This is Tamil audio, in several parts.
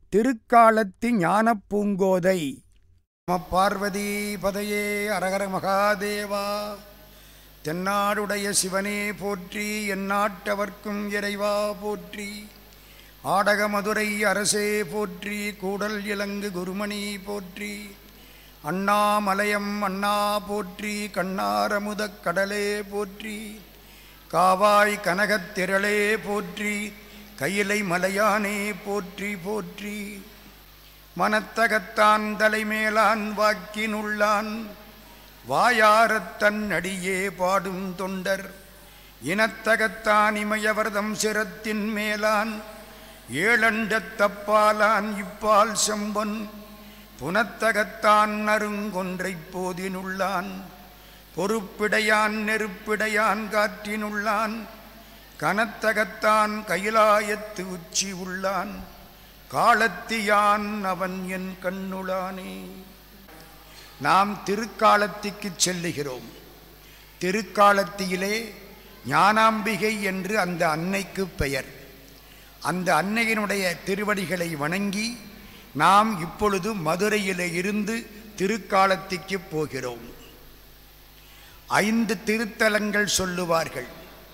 திருக்காலத்தி ஞானப் பூங்கோதை நம பார்வதி பதையே அரகர மகாதேவா தென்னாடுடைய சிவனே போற்றி எந்நாட்டவர்க்கும் இறைவா போற்றி ஆடக மதுரை அரசே போற்றி கூடல் இலங்கு குருமணி போற்றி அண்ணாமலயம் அண்ணா போற்றி கண்ணாரமுதக் கடலே போற்றி காவாய் கனகத் திரளே போற்றி கையிலை மலையானே போற்றி போற்றி மனத்தகத்தான் தலைமேலான் வாக்கினுள்ளான் வாயாரத் தன் அடியே பாடும் தொண்டர் இனத்தகத்தான் இமயவர்தம் சிரத்தின் மேலான் ஏழண்டத் தப்பாலான் இப்பால் செம்பொன் புனத்தகத்தான் நறுங்கொன்றைப் போதினுள்ளான் பொறுப்பிடையான் நெருப்பிடையான் காற்றினுள்ளான் கனத்தகத்தான் கைலாயத்து உச்சி உள்ளான் காலத்தியான் அவன் என் கண்ணுளானே நாம் திருக்காலத்திக்குச் செல்லுகிறோம் திருக்காலத்தியிலே ஞானாம்பிகை என்று அந்த அன்னைக்கு பெயர் அந்த அன்னையினுடைய திருவடிகளை வணங்கி நாம் இப்பொழுது மதுரையிலே இருந்து திருக்காலத்திற்கு போகிறோம் ஐந்து திருத்தலங்கள் சொல்லுவார்கள்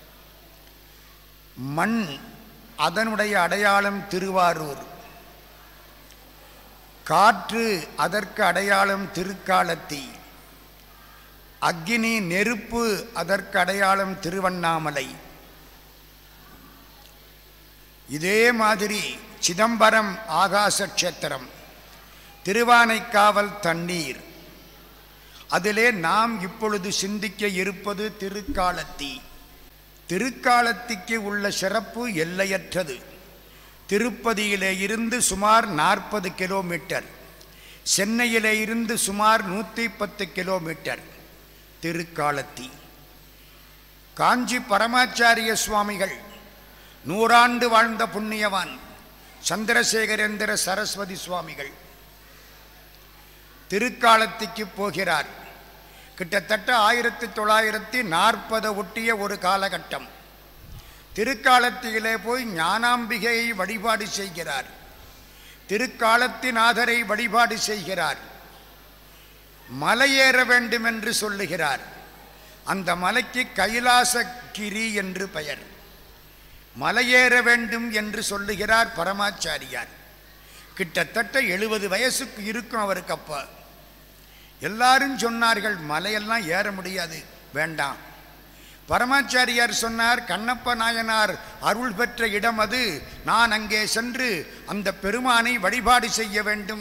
மண் அதனுடைய அடையாளம் திருவாரூர் காற்று அதற்கு அடையாளம் திருக்காலத்தி அக்னி நெருப்பு அதற்கு அடையாளம் திருவண்ணாமலை இதே மாதிரி சிதம்பரம் ஆகாச க்ஷேத்திரம் திருவானைக்காவல் தண்ணீர் அதிலே நாம் இப்பொழுது சிந்திக்க இருப்பது திருக்காலத்தி திருக்காலத்திக்கு உள்ள சிறப்பு எல்லையற்றது திருப்பதியிலே இருந்து சுமார் நாற்பது கிலோமீட்டர் சென்னையிலே இருந்து சுமார் நூற்றி பத்து கிலோமீட்டர் திருக்காலத்தி காஞ்சி பரமாச்சாரிய சுவாமிகள் நூறாண்டு வாழ்ந்த புண்ணியவான் சந்திரசேகரேந்திர சரஸ்வதி சுவாமிகள் திருக்காலத்திக்கு போகிறார் கிட்டத்தட்ட ஆயிரத்தி தொள்ளாயிரத்தி நாற்பதை ஒட்டிய ஒரு காலகட்டம் திருக்காலத்திலே போய் ஞானாம்பிகையை வழிபாடு செய்கிறார் திருக்காலத்திநாதரை வழிபாடு செய்கிறார் மலையேற வேண்டும் என்று சொல்லுகிறார் அந்த மலைக்கு கைலாசகிரி என்று பெயர் மலையேற வேண்டும் என்று சொல்லுகிறார் பரமாச்சாரியார் கிட்டத்தட்ட எழுபது வயசுக்கு இருக்கும் அவருக்கு அப்போ எல்லாரும் சொன்னார்கள் மலையெல்லாம் ஏற முடியாது வேண்டாம் பரமாச்சாரியார் சொன்னார் கண்ணப்ப நாயனார் அருள் பெற்ற இடம் அது நான் அங்கே சென்று அந்த பெருமானை வழிபாடு செய்ய வேண்டும்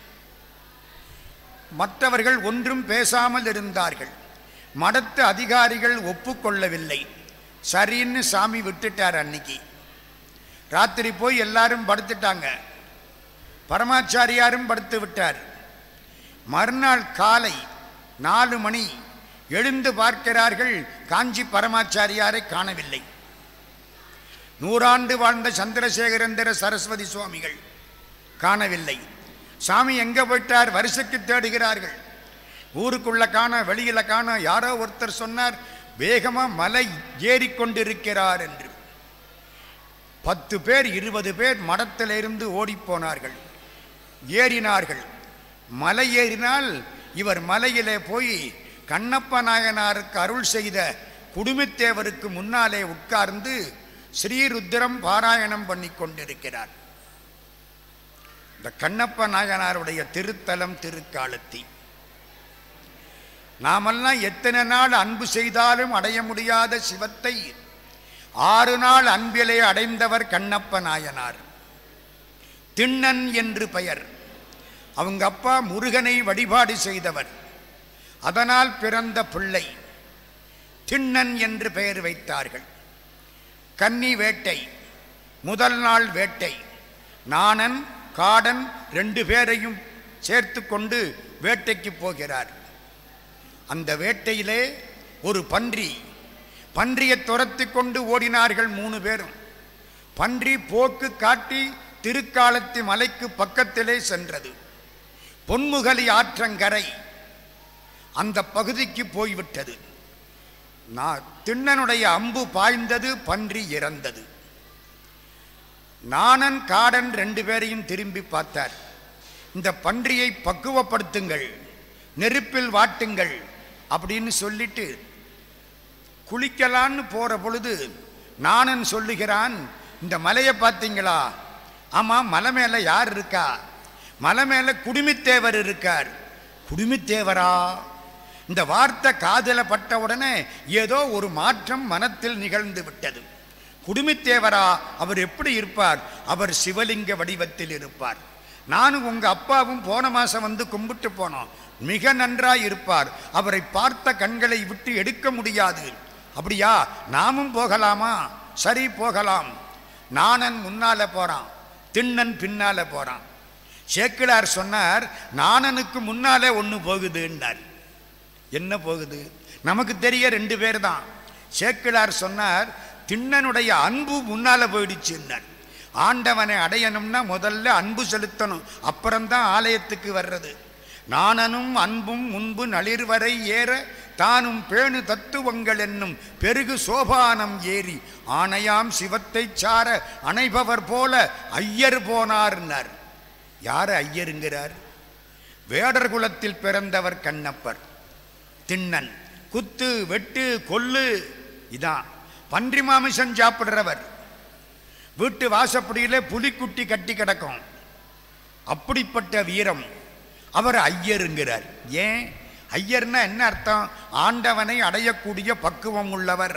மற்றவர்கள் ஒன்றும் பேசாமல் இருந்தார்கள் மடத்து அதிகாரிகள் ஒப்புக்கொள்ளவில்லை சரின்னு சாமி விட்டுட்டார் அன்னைக்கு ராத்திரி போய் எல்லாரும் படுத்துட்டாங்க பரமாச்சாரியாரும் படுத்து விட்டார் மறுநாள் காலை நாலு மணி எழுந்து பார்க்கிறார்கள் காஞ்சி பரமாச்சாரியாரை காணவில்லை நூறாண்டு வாழ்ந்த சந்திரசேகரேந்திர சரஸ்வதி சுவாமிகள் காணவில்லை சாமி எங்கே போயிட்டார் வருஷக்கு தேடுகிறார்கள் ஊருக்குள்ள காண வெளியில காண யாரோ ஒருத்தர் சொன்னார் வேகமாக மலை ஏறிக்கொண்டிருக்கிறார் என்று பத்து பேர் இருபது பேர் மடத்திலிருந்து ஓடிப்போனார்கள் ஏறினார்கள் மலை ஏறினால் இவர் மலையிலே போய் கண்ணப்ப நாயனாருக்கு அருள் செய்த குடும்பத்தேவருக்கு முன்னாலே உட்கார்ந்து ஸ்ரீருத்திரம் பாராயணம் பண்ணி கொண்டிருக்கிறார் இந்த கண்ணப்ப நாயனாருடைய திருத்தலம் திருக்காலத்தி நாமெல்லாம் எத்தனை நாள் அன்பு செய்தாலும் அடைய முடியாத சிவத்தை ஆறு நாள் அன்பிலே அடைந்தவர் கண்ணப்ப நாயனார் திண்ணன் என்று பெயர் அவங்க அப்பா முருகனை வழிபாடு செய்தவர் அதனால் பிறந்த பிள்ளை திண்ணன் என்று பெயர் வைத்தார்கள் கன்னி வேட்டை முதல் நாள் வேட்டை நாணன் காடன் ரெண்டு பேரையும் சேர்த்து கொண்டு வேட்டைக்கு போகிறார் அந்த வேட்டையிலே ஒரு பன்றி பன்றியை துரத்தி கொண்டு ஓடினார்கள் மூணு பேரும் பன்றி போக்கு காட்டி திருக்காலத்தி மலைக்கு பக்கத்திலே சென்றது பொன்முகலி ஆற்றங்கரை அந்த பகுதிக்கு போய்விட்டது நான் திண்ணனுடைய அம்பு பாய்ந்தது பன்றி இறந்தது நாணன் காடன் ரெண்டு பேரையும் திரும்பி பார்த்தார் இந்த பன்றியை பக்குவப்படுத்துங்கள் நெருப்பில் வாட்டுங்கள் அப்படின்னு சொல்லிட்டு குளிக்கலான்னு போற பொழுது நாணன் சொல்லுகிறான் இந்த மலையை பார்த்தீங்களா ஆமாம் மலை மேலே யார் இருக்கா மலை மேலே குடுமித்தேவர் இருக்கார் குடுமித்தேவரா இந்த வார்த்தை காதில் பட்ட உடனே ஏதோ ஒரு மாற்றம் மனத்தில் நிகழ்ந்து விட்டது குடுமித்தேவரா அவர் எப்படி இருப்பார் அவர் சிவலிங்க வடிவத்தில் இருப்பார் நானும் உங்க அப்பாவும் போன மாசம் வந்து கும்பிட்டு போனோம் மிக நன்றாய் இருப்பார் அவரை பார்த்த கண்களை விட்டு எடுக்க முடியாது அப்படியா நாமும் போகலாமா சரி போகலாம் நாணன் முன்னால போறான் திண்ணன் பின்னால போறான் சேக்கிழார் சொன்னார் நாணனுக்கு முன்னாலே ஒன்று போகுதுன்னார் என்ன போகுது நமக்கு தெரிய ரெண்டு பேர் தான் சேக்கிழார் சொன்னார் திண்ணனுடைய அன்பு முன்னால போயிடுச்சுன்னார் ஆண்டவனை அடையணும்னா முதல்ல அன்பு செலுத்தணும் அப்புறம்தான் ஆலயத்துக்கு வர்றது நாணனும் அன்பும் முன்பு நளிர்வரை ஏற தானும் பேணு தத்துவங்கள் என்னும் பெருகு சோபானம் ஏறி ஆணையாம் சிவத்தைச் சார அணைபவர் போல ஐயர் போனார்னார் யார் ஐயருங்கிறார் வேடர் குலத்தில் பிறந்தவர் கண்ணப்பர் திண்ணன் குத்து வெட்டு கொல்லு இதான் பன்றி மாமிசம் சாப்பிடுறவர் வீட்டு வாசப்படியிலே புலிக்குட்டி கட்டி கிடக்கும் அப்படிப்பட்ட வீரம் அவர் ஐயருங்கிறார் ஏன் ஐயர்னா என்ன அர்த்தம் ஆண்டவனை அடையக்கூடிய பக்குவம் உள்ளவர்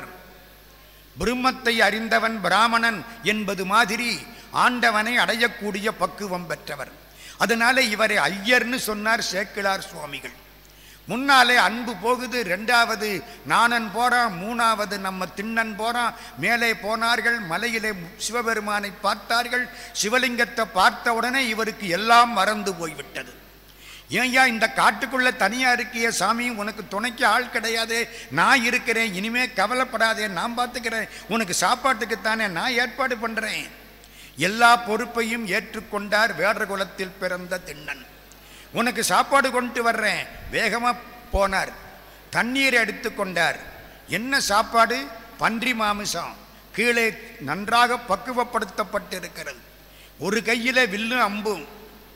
பிரம்மத்தை அறிந்தவன் பிராமணன் என்பது மாதிரி ஆண்டவனை அடையக்கூடிய பக்குவம் பெற்றவர் அதனால இவரை ஐயர்னு சொன்னார் சேக்கிழார் சுவாமிகள் முன்னாலே அன்பு போகுது ரெண்டாவது நாணன் போறான் மூணாவது நம்ம திண்ணன் போறான் மேலே போனார்கள் மலையிலே சிவபெருமானை பார்த்தார்கள் சிவலிங்கத்தை பார்த்த உடனே இவருக்கு எல்லாம் மறந்து போய்விட்டது ஏன்யா இந்த காட்டுக்குள்ள தனியா இருக்கிய சாமி உனக்கு துணைக்கு ஆள் கிடையாது நான் இருக்கிறேன் இனிமே கவலைப்படாதே நான் பார்த்துக்கிறேன் உனக்கு சாப்பாட்டுக்குத்தானே நான் ஏற்பாடு பண்றேன் எல்லா பொறுப்பையும் ஏற்றுக்கொண்டார் வேடர் குலத்தில் பிறந்த திண்ணன் உனக்கு சாப்பாடு கொண்டு வர்றேன் வேகமாக போனார் தண்ணீரை எடுத்துக்கொண்டார் என்ன சாப்பாடு பன்றி மாமிசம் கீழே நன்றாக பக்குவப்படுத்தப்பட்டிருக்கிறது ஒரு கையில் வில்லும் அம்பும்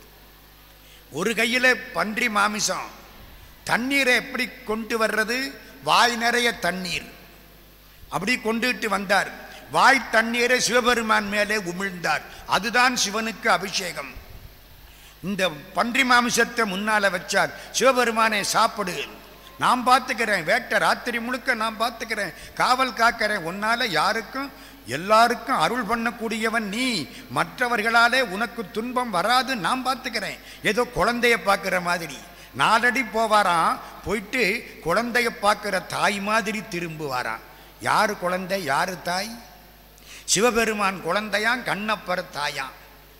ஒரு கையில் பன்றி மாமிசம் தண்ணீரை எப்படி கொண்டு வர்றது வாய் நிறைய தண்ணீர் அப்படி கொண்டுட்டு வந்தார் வாய் தண்ணீரை சிவபெருமான் மேலே உமிழ்ந்தார் அதுதான் சிவனுக்கு அபிஷேகம் இந்த பன்றி மாமிசத்தை முன்னால வச்சார் சிவபெருமானை சாப்பிடு நான் பார்த்துக்கிறேன் வேட்டை ராத்திரி முழுக்க நான் பார்த்துக்கிறேன் காவல் காக்கிறேன் உன்னால யாருக்கும் எல்லாருக்கும் அருள் பண்ணக்கூடியவன் நீ மற்றவர்களாலே உனக்கு துன்பம் வராது நான் பார்த்துக்கிறேன் ஏதோ குழந்தைய பார்க்குற மாதிரி நாலடி போவாராம் போயிட்டு குழந்தைய பார்க்குற தாய் மாதிரி திரும்புவாராம் யாரு குழந்தை யாரு தாய் சிவபெருமான் குழந்தையாம் கண்ணப்பர் தாயாம்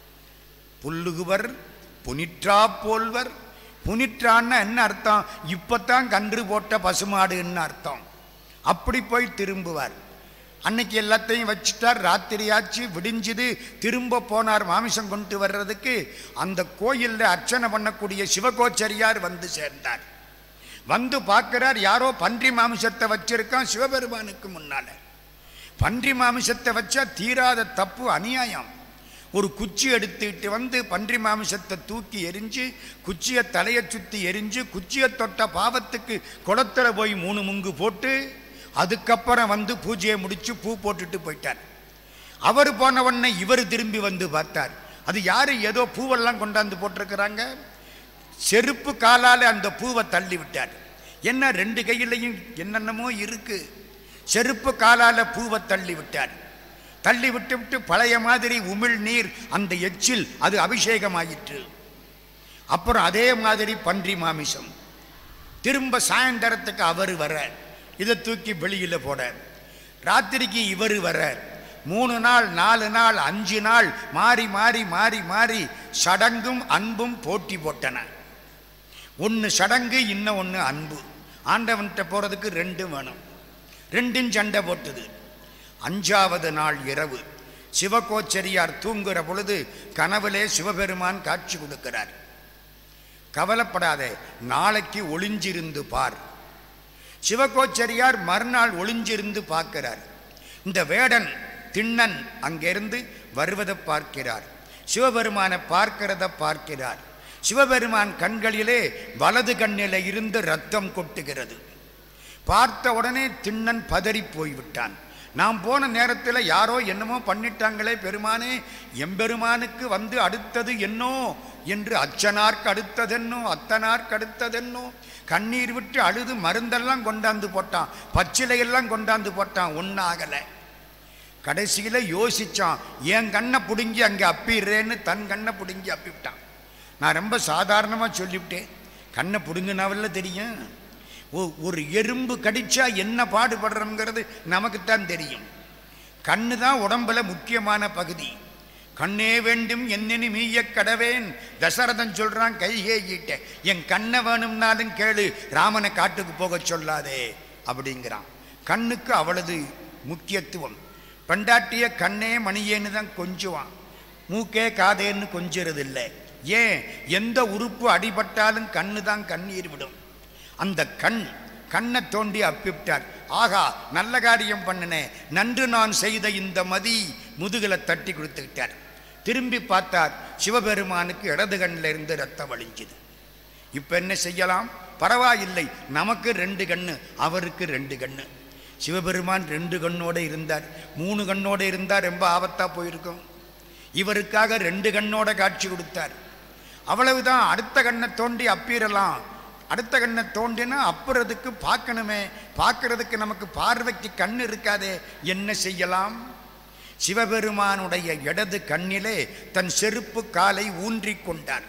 புல்லுகுவர் புனிற்றா போல்வர் புனிற்றான்னா என்ன அர்த்தம் இப்பத்தான் கன்று போட்ட பசுமாடுன்னு அர்த்தம் அப்படி போய் திரும்புவார் அன்னைக்கு எல்லாத்தையும் வச்சுட்டார் ராத்திரியாச்சு விடிஞ்சுது திரும்ப போனார் மாமிசம் கொண்டு வர்றதுக்கு அந்த கோயிலில் அர்ச்சனை பண்ணக்கூடிய சிவகோச்சரியார் வந்து சேர்ந்தார் வந்து பார்க்கிறார் யாரோ பன்றி மாமிசத்தை வச்சிருக்கான் சிவபெருமானுக்கு முன்னால பன்றி மாமிசத்தை வச்சா தீராத தப்பு அநியாயம் ஒரு குச்சி எடுத்துக்கிட்டு வந்து பன்றி மாமிசத்தை தூக்கி எரிஞ்சு குச்சியை தலையை சுற்றி எரிஞ்சு குச்சியை தொட்ட பாவத்துக்கு குளத்துல போய் மூணு முங்கு போட்டு அதுக்கப்புறம் வந்து பூஜையை முடிச்சு பூ போட்டுட்டு போயிட்டார் அவர் போன உடனே இவர் திரும்பி வந்து பார்த்தார் அது யாரு ஏதோ பூவெல்லாம் கொண்டாந்து போட்டிருக்கிறாங்க செருப்பு காலால அந்த பூவை தள்ளி விட்டார் என்ன ரெண்டு கையிலையும் என்னென்னமோ இருக்கு செருப்பு காலால பூவை தள்ளி விட்டார் தள்ளி விட்டு விட்டு பழைய மாதிரி உமிழ் நீர் அந்த எச்சில் அது அபிஷேகமாயிற்று அப்புறம் அதே மாதிரி பன்றி மாமிசம் திரும்ப சாயந்தரத்துக்கு அவர் வர இதை தூக்கி வெளியில் போட ராத்திரிக்கு இவர் வர மூணு நாள் நாலு நாள் அஞ்சு நாள் மாறி மாறி மாறி மாறி சடங்கும் அன்பும் போட்டி போட்டன ஒன்று சடங்கு இன்னும் ஒன்று அன்பு ஆண்டவன்கிட்ட போகிறதுக்கு ரெண்டும் வேணும் ரெண்டும் சண்டை போட்டுது அஞ்சாவது நாள் இரவு சிவகோச்சரியார் தூங்குற பொழுது கனவிலே சிவபெருமான் காட்சி கொடுக்கிறார் கவலைப்படாதே நாளைக்கு ஒளிஞ்சிருந்து பார் சிவகோச்சரியார் மறுநாள் ஒளிஞ்சிருந்து பார்க்கிறார் இந்த வேடன் திண்ணன் அங்கிருந்து வருவதை பார்க்கிறார் சிவபெருமானை பார்க்கிறத பார்க்கிறார் சிவபெருமான் கண்களிலே வலது கண்ணில இருந்து ரத்தம் கொட்டுகிறது பார்த்த உடனே திண்ணன் பதறி போய்விட்டான் நாம் போன நேரத்தில் யாரோ என்னமோ பண்ணிட்டாங்களே பெருமானே எம்பெருமானுக்கு வந்து அடுத்தது என்னோ என்று அச்சனார்க்கு அடுத்ததென்னோ அத்தனார்க்கு அடுத்ததென்னோ கண்ணீர் விட்டு அழுது மருந்தெல்லாம் கொண்டாந்து போட்டான் பச்சிலையெல்லாம் கொண்டாந்து போட்டான் ஒன்றாகலை கடைசியில் யோசிச்சான் என் கண்ணை பிடுங்கி அங்கே அப்பிடுறேன்னு தன் கண்ணை பிடுங்கி அப்பிவிட்டான் நான் ரொம்ப சாதாரணமாக சொல்லிவிட்டேன் கண்ணை பிடுங்கினாவில்ல தெரியும் ஒ- ஒரு எறும்பு கடிச்சா என்ன பாடுபடுறோங்கிறது நமக்குத்தான் தெரியும் கண்ணு தான் உடம்புல முக்கியமான பகுதி கண்ணே வேண்டும் என்னென்னு மீய கடவேன் தசரதன் சொல்றான் கைகேயிட்ட என் கண்ணை வேணும்னாலும் கேளு ராமனை காட்டுக்கு போக சொல்லாதே அப்படிங்கிறான் கண்ணுக்கு அவ்வளவு முக்கியத்துவம் பெண்டாட்டிய கண்ணே மணியேன்னு தான் கொஞ்சுவான் மூக்கே காதேன்னு கொஞ்சிறது இல்லை ஏன் எந்த உறுப்பு அடிபட்டாலும் கண்ணு தான் கண்ணீர் விடும் அந்த கண் கண்ணை தோண்டி அப்பிவிட்டார் ஆகா நல்ல காரியம் பண்ணினேன் நன்று நான் செய்த இந்த மதி முதுகில தட்டி கொடுத்துக்கிட்டார் திரும்பி பார்த்தார் சிவபெருமானுக்கு இடது கண்ணில் இருந்து ரத்தம் வழிஞ்சுது இப்போ என்ன செய்யலாம் பரவாயில்லை நமக்கு ரெண்டு கண்ணு அவருக்கு ரெண்டு கண்ணு சிவபெருமான் ரெண்டு கண்ணோட இருந்தார் மூணு கண்ணோட இருந்தார் ரொம்ப ஆபத்தா போயிருக்கும் இவருக்காக ரெண்டு கண்ணோட காட்சி கொடுத்தார் அவ்வளவுதான் அடுத்த கண்ணை தோண்டி அப்பிடலாம் அடுத்த கண்ணை தோண்டினா அப்புறதுக்கு பார்க்கணுமே பார்க்கறதுக்கு நமக்கு பார்வைக்கு கண் இருக்காதே என்ன செய்யலாம் சிவபெருமானுடைய இடது கண்ணிலே தன் செருப்பு காலை ஊன்றிக் கொண்டார்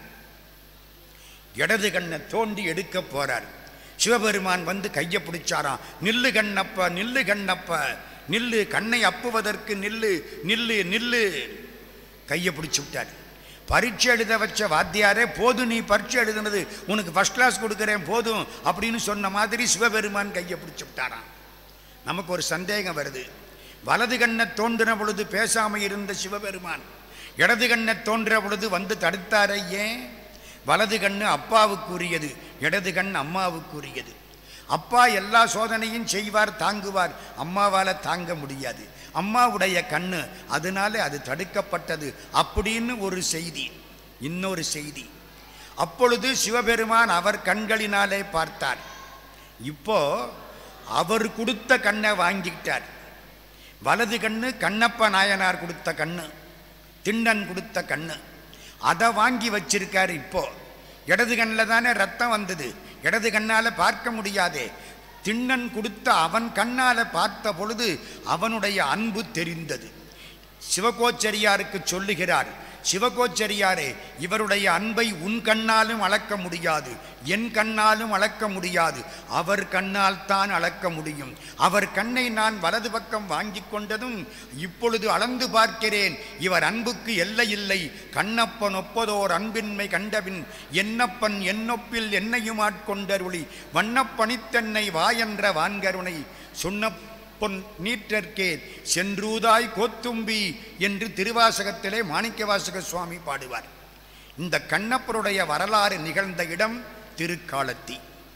இடது கண்ணை தோண்டி எடுக்க போறார் சிவபெருமான் வந்து கையை பிடிச்சாராம் நில்லு கண்ணப்ப நில்லு கண்ணப்ப நில்லு கண்ணை அப்புவதற்கு நில்லு நில்லு நில்லு கையை பிடிச்சு விட்டார் பரீட்சை எழுத வச்ச வாத்தியாரே போதும் நீ பரீட்சை எழுதுனது உனக்கு ஃபர்ஸ்ட் கிளாஸ் கொடுக்குறேன் போதும் அப்படின்னு சொன்ன மாதிரி சிவபெருமான் கையை பிடிச்சு விட்டாராம் நமக்கு ஒரு சந்தேகம் வருது வலது கண்ணை தோன்றின பொழுது பேசாம இருந்த சிவபெருமான் இடது கண்ணை தோன்றின பொழுது வந்து தடுத்தாரே ஏன் வலது கண்ணு அப்பாவுக்குரியது இடது கண் அம்மாவுக்குரியது அப்பா எல்லா சோதனையும் செய்வார் தாங்குவார் அம்மாவால் தாங்க முடியாது அம்மாவுடைய கண்ணு அதனால அது தடுக்கப்பட்டது அப்படின்னு ஒரு செய்தி இன்னொரு செய்தி அப்பொழுது சிவபெருமான் அவர் கண்களினாலே பார்த்தார் இப்போ அவர் கொடுத்த கண்ணை வாங்கிக்கிட்டார் வலது கண்ணு கண்ணப்ப நாயனார் கொடுத்த கண்ணு திண்ணன் கொடுத்த கண்ணு அதை வாங்கி வச்சிருக்காரு இப்போ இடது கண்ணில் தானே ரத்தம் வந்தது இடது கண்ணால் பார்க்க முடியாதே திண்ணன் கொடுத்த அவன் கண்ணால் பார்த்த பொழுது அவனுடைய அன்பு தெரிந்தது சிவகோச்சரியாருக்கு சொல்லுகிறார் சிவகோச்சரியாரே இவருடைய அன்பை உன் கண்ணாலும் அளக்க முடியாது என் கண்ணாலும் அளக்க முடியாது அவர் கண்ணால் தான் அளக்க முடியும் அவர் கண்ணை நான் வலது பக்கம் வாங்கி கொண்டதும் இப்பொழுது அளந்து பார்க்கிறேன் இவர் அன்புக்கு எல்லை இல்லை கண்ணப்பன் ஒப்பதோர் அன்பின்மை கண்டபின் என்னப்பன் என்னொப்பில் என்னையும் ஆட்கொண்டருளி வண்ணப்பணித்தன்னை வாயென்ற வான்கருணை சொன்ன பொன் நீற்றற்கே சென்றூதாய் கோத்தும்பி என்று திருவாசகத்திலே மாணிக்கவாசக சுவாமி பாடுவார் இந்த கண்ணப்பருடைய வரலாறு நிகழ்ந்த இடம் திருக்காலத்தி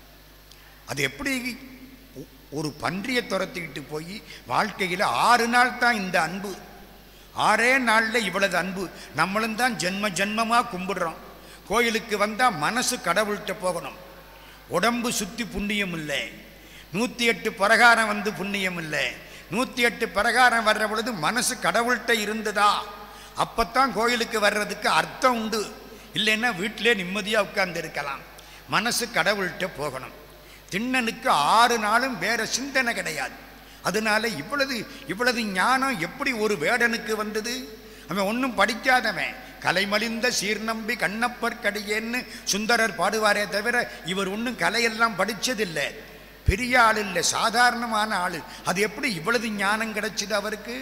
அது எப்படி ஒ- ஒரு பன்றியை துரத்திக்கிட்டு போய் வாழ்க்கையில் ஆறு நாள் தான் இந்த அன்பு ஆறே நாளில் இவ்வளவு அன்பு நம்மளும் தான் ஜென்ம ஜென்மமாக கும்பிடுறோம் கோயிலுக்கு வந்தால் மனசு கடவுள்கிட்ட போகணும் உடம்பு சுத்தி புண்ணியம் இல்லை நூற்றி எட்டு பிரகாரம் வந்து புண்ணியம் இல்லை நூற்றி எட்டு பிரகாரம் வர்ற பொழுது மனசு கடவுள்கிட்ட இருந்ததா அப்பத்தான் கோயிலுக்கு வர்றதுக்கு அர்த்தம் உண்டு இல்லைன்னா வீட்டிலே நிம்மதியாக உட்கார்ந்து இருக்கலாம் மனசு கடவுள்கிட்ட போகணும் திண்ணனுக்கு ஆறு நாளும் வேற சிந்தனை கிடையாது அதனால இவ்வளவு இவ்வளவு ஞானம் எப்படி ஒரு வேடனுக்கு வந்தது அவன் ஒன்றும் படிக்காதவன் கலைமலிந்த சீர்நம்பி கண்ணப்பர் கடியேன்னு சுந்தரர் பாடுவாரே தவிர இவர் ஒன்றும் கலையெல்லாம் படிச்சதில்லை பெரிய ஆள் இல்லை சாதாரணமான ஆள் அது எப்படி இவ்வளவு ஞானம் கிடைச்சது அவருக்கு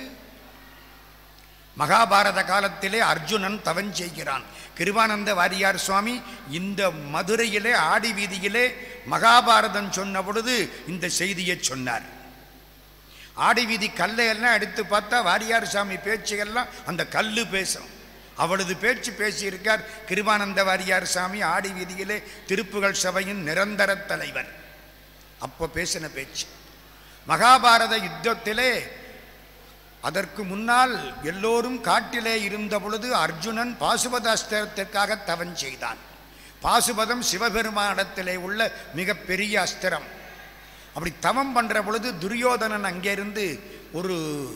மகாபாரத காலத்திலே அர்ஜுனன் தவன் செய்கிறான் கிருபானந்த வாரியார் சுவாமி இந்த மதுரையிலே ஆடி வீதியிலே மகாபாரதம் சொன்ன பொழுது இந்த செய்தியை சொன்னார் ஆடி வீதி கல்லை எல்லாம் எடுத்து பார்த்தா வாரியார் சாமி பேச்சுகள்லாம் அந்த கல்லு பேசும் அவளது பேச்சு பேசியிருக்கார் கிருபானந்த வாரியார் சாமி ஆடி வீதியிலே திருப்புகழ் சபையின் நிரந்தர தலைவர் அப்போ பேசின பேச்சு மகாபாரத யுத்தத்திலே அதற்கு முன்னால் எல்லோரும் காட்டிலே இருந்த பொழுது அர்ஜுனன் பாசுபதாஸ்திரத்திற்காக தவன் செய்தான் பாசுபதம் சிவபெருமானிடத்திலே உள்ள மிகப்பெரிய அஸ்திரம் அப்படி தவம் பண்ற பொழுது துரியோதனன் அங்கிருந்து ஒரு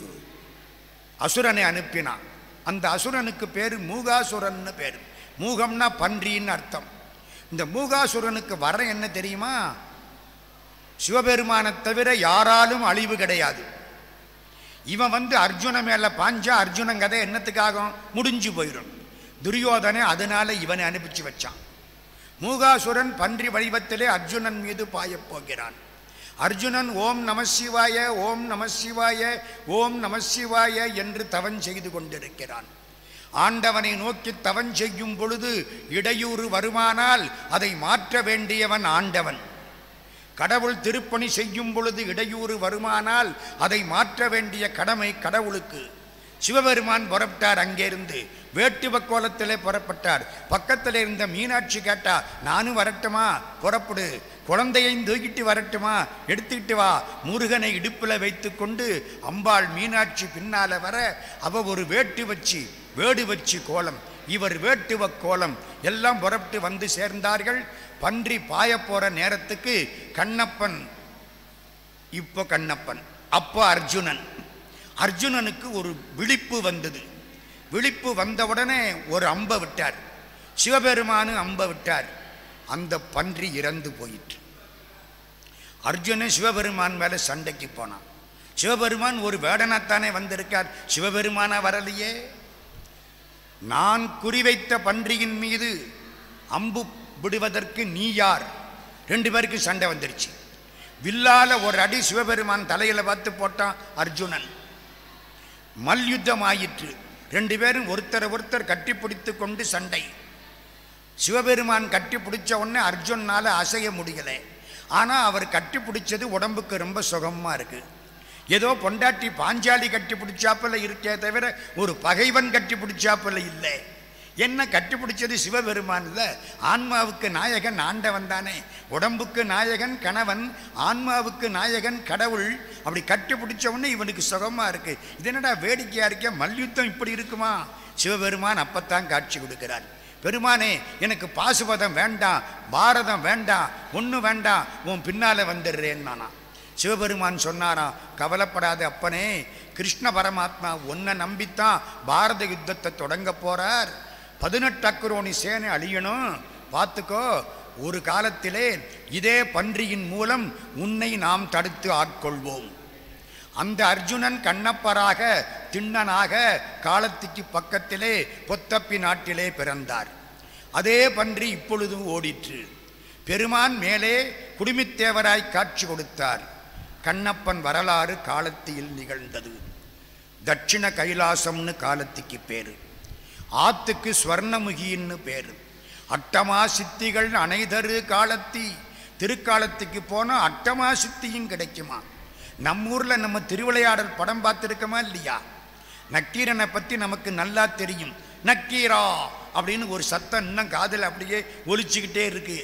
அசுரனை அனுப்பினான் அந்த அசுரனுக்கு பேர் மூகாசுரன்னு பேர் மூகம்னா பன்றின்னு அர்த்தம் இந்த மூகாசுரனுக்கு வர என்ன தெரியுமா சிவபெருமானை தவிர யாராலும் அழிவு கிடையாது இவன் வந்து அர்ஜுன மேல பாஞ்சா அர்ஜுனன் கதை என்னத்துக்காகும் முடிஞ்சு போயிடும் துரியோதனை அதனால இவனை அனுப்பிச்சு வச்சான் மூகாசுரன் பன்றி வடிவத்திலே அர்ஜுனன் மீது பாயப் போகிறான் அர்ஜுனன் ஓம் நம சிவாய ஓம் நம சிவாய ஓம் நம சிவாய என்று தவன் செய்து கொண்டிருக்கிறான் ஆண்டவனை நோக்கி தவன் செய்யும் பொழுது இடையூறு வருமானால் அதை மாற்ற வேண்டியவன் ஆண்டவன் கடவுள் திருப்பணி செய்யும் பொழுது இடையூறு வருமானால் அதை மாற்ற வேண்டிய கடமை கடவுளுக்கு சிவபெருமான் புறப்பட்டார் அங்கேருந்து வேட்டுவ கோலத்திலே புறப்பட்டார் பக்கத்தில் இருந்த மீனாட்சி கேட்டா நானும் வரட்டுமா புறப்படு குழந்தையையும் தூக்கிட்டு வரட்டுமா எடுத்துக்கிட்டு வா முருகனை இடுப்பில் வைத்துக்கொண்டு அம்பாள் மீனாட்சி பின்னால வர அவ ஒரு வேட்டு வச்சு வேடு வச்சு கோலம் இவர் வேட்டுவ கோலம் எல்லாம் புறப்பட்டு வந்து சேர்ந்தார்கள் பன்றி பாய போற நேரத்துக்கு கண்ணப்பன் இப்போ கண்ணப்பன் அப்போ அர்ஜுனன் அர்ஜுனனுக்கு ஒரு விழிப்பு வந்தது விழிப்பு வந்தவுடனே ஒரு அம்பை விட்டார் சிவபெருமானு அம்பை விட்டார் அந்த பன்றி இறந்து போயிற்று அர்ஜுனன் சிவபெருமான் மேல சண்டைக்கு போனான் சிவபெருமான் ஒரு வேடனாத்தானே வந்திருக்கார் சிவபெருமானா வரலையே நான் குறிவைத்த பன்றியின் மீது அம்பு விடுவதற்கு நீ யார் ரெண்டு பேருக்கு சண்டை வந்துருச்சு வில்லால ஒரு அடி சிவபெருமான் தலையில பார்த்து போட்டான் அர்ஜுனன் மல்யுத்தம் ஆயிற்று ரெண்டு பேரும் ஒருத்தரை ஒருத்தர் கட்டிப்பிடித்து கொண்டு சண்டை சிவபெருமான் கட்டி பிடிச்ச உடனே அர்ஜுனால அசைய முடியல ஆனா அவர் கட்டி பிடிச்சது உடம்புக்கு ரொம்ப சுகமா இருக்கு ஏதோ பொண்டாட்டி பாஞ்சாலி கட்டி பிடிச்சாப்புல இருக்கே தவிர ஒரு பகைவன் கட்டி பிடிச்சாப்புல இல்லை என்ன கட்டி பிடிச்சது சிவபெருமான் இல்ல ஆன்மாவுக்கு நாயகன் ஆண்டவன் தானே உடம்புக்கு நாயகன் கணவன் ஆன்மாவுக்கு நாயகன் கடவுள் அப்படி கட்டி பிடிச்ச உடனே இவனுக்கு சுகமா இருக்கு இது என்னடா வேடிக்கையா இருக்க மல்யுத்தம் இப்படி இருக்குமா சிவபெருமான் அப்பத்தான் காட்சி கொடுக்கிறார் பெருமானே எனக்கு பாசுபதம் வேண்டாம் பாரதம் வேண்டாம் ஒன்றும் வேண்டாம் உன் பின்னால வந்துடுறேன் நானா சிவபெருமான் சொன்னாராம் கவலைப்படாத அப்பனே கிருஷ்ண பரமாத்மா உன்னை நம்பித்தான் பாரத யுத்தத்தை தொடங்க போறார் பதினெட்டு அக்குரோணி சேனை அழியணும் பார்த்துக்கோ ஒரு காலத்திலே இதே பன்றியின் மூலம் உன்னை நாம் தடுத்து ஆட்கொள்வோம் அந்த அர்ஜுனன் கண்ணப்பராக திண்ணனாக காலத்துக்கு பக்கத்திலே பொத்தப்பி நாட்டிலே பிறந்தார் அதே பன்றி இப்பொழுதும் ஓடிற்று பெருமான் மேலே குடுமித்தேவராய் காட்சி கொடுத்தார் கண்ணப்பன் வரலாறு காலத்தியில் நிகழ்ந்தது தட்சிண கைலாசம்னு காலத்திக்கு பேரு ஆத்துக்கு ஸ்வர்ணமுகின்னு பேரு அட்டமா சித்திகள் அனைதரு காலத்தி திருக்காலத்துக்கு போனால் அட்டமா சித்தியும் கிடைக்குமா நம்ம ஊரில் நம்ம திருவிளையாடல் படம் பார்த்துருக்கோமா இல்லையா நக்கீரனை பற்றி நமக்கு நல்லா தெரியும் நக்கீரா அப்படின்னு ஒரு சத்தம் இன்னும் காதில் அப்படியே ஒலிச்சுக்கிட்டே இருக்கு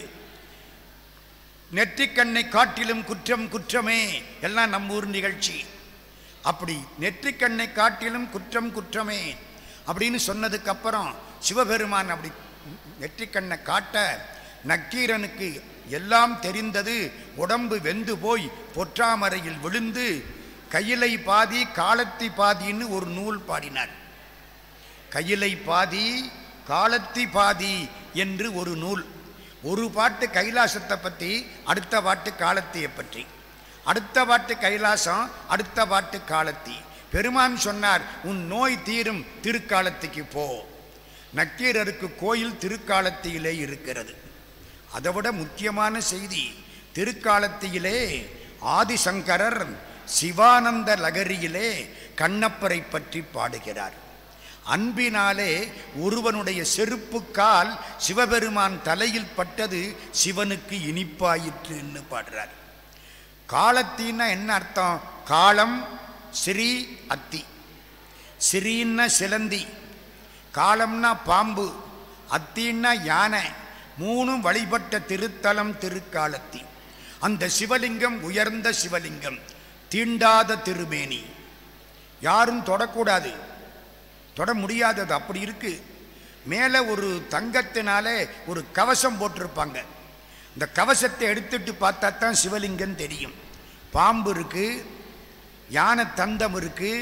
நெற்றிக்கண்ணை காட்டிலும் குற்றம் குற்றமே எல்லாம் நம்ம ஊர் நிகழ்ச்சி அப்படி நெற்றிக்கண்ணை காட்டிலும் குற்றம் குற்றமே அப்படின்னு சொன்னதுக்கு அப்புறம் சிவபெருமான் அப்படி நெற்றிக்கண்ணை காட்ட நக்கீரனுக்கு எல்லாம் தெரிந்தது உடம்பு வெந்து போய் பொற்றாமரையில் விழுந்து கையிலை பாதி காலத்தி பாதின்னு ஒரு நூல் பாடினார் கையிலை பாதி காலத்தி பாதி என்று ஒரு நூல் ஒரு பாட்டு கைலாசத்தை பற்றி அடுத்த பாட்டு காலத்தியை பற்றி அடுத்த பாட்டு கைலாசம் அடுத்த பாட்டு காலத்தி பெருமான் சொன்னார் உன் நோய் தீரும் திருக்காலத்துக்கு போ நக்கீரருக்கு கோயில் திருக்காலத்தியிலே இருக்கிறது அதை விட முக்கியமான செய்தி திருக்காலத்தியிலே ஆதிசங்கரர் சிவானந்த லகரியிலே கண்ணப்பரை பற்றி பாடுகிறார் அன்பினாலே ஒருவனுடைய செருப்புக்கால் சிவபெருமான் தலையில் பட்டது சிவனுக்கு இனிப்பாயிற்றுன்னு பாடுறார் காலத்தின்னா என்ன அர்த்தம் காலம் ஸ்ரீ அத்தி ஸ்ரீன்னா சிலந்தி காலம்னா பாம்பு அத்தின்னா யானை மூணும் வழிபட்ட திருத்தலம் திருக்காலத்தி அந்த சிவலிங்கம் உயர்ந்த சிவலிங்கம் தீண்டாத திருமேனி யாரும் தொடக்கூடாது தொட முடியாதது அப்படி இருக்கு மேலே ஒரு தங்கத்தினாலே ஒரு கவசம் போட்டிருப்பாங்க இந்த கவசத்தை எடுத்துட்டு பார்த்தா தான் சிவலிங்கம் தெரியும் பாம்பு இருக்கு யானை தந்தம் இருக்கு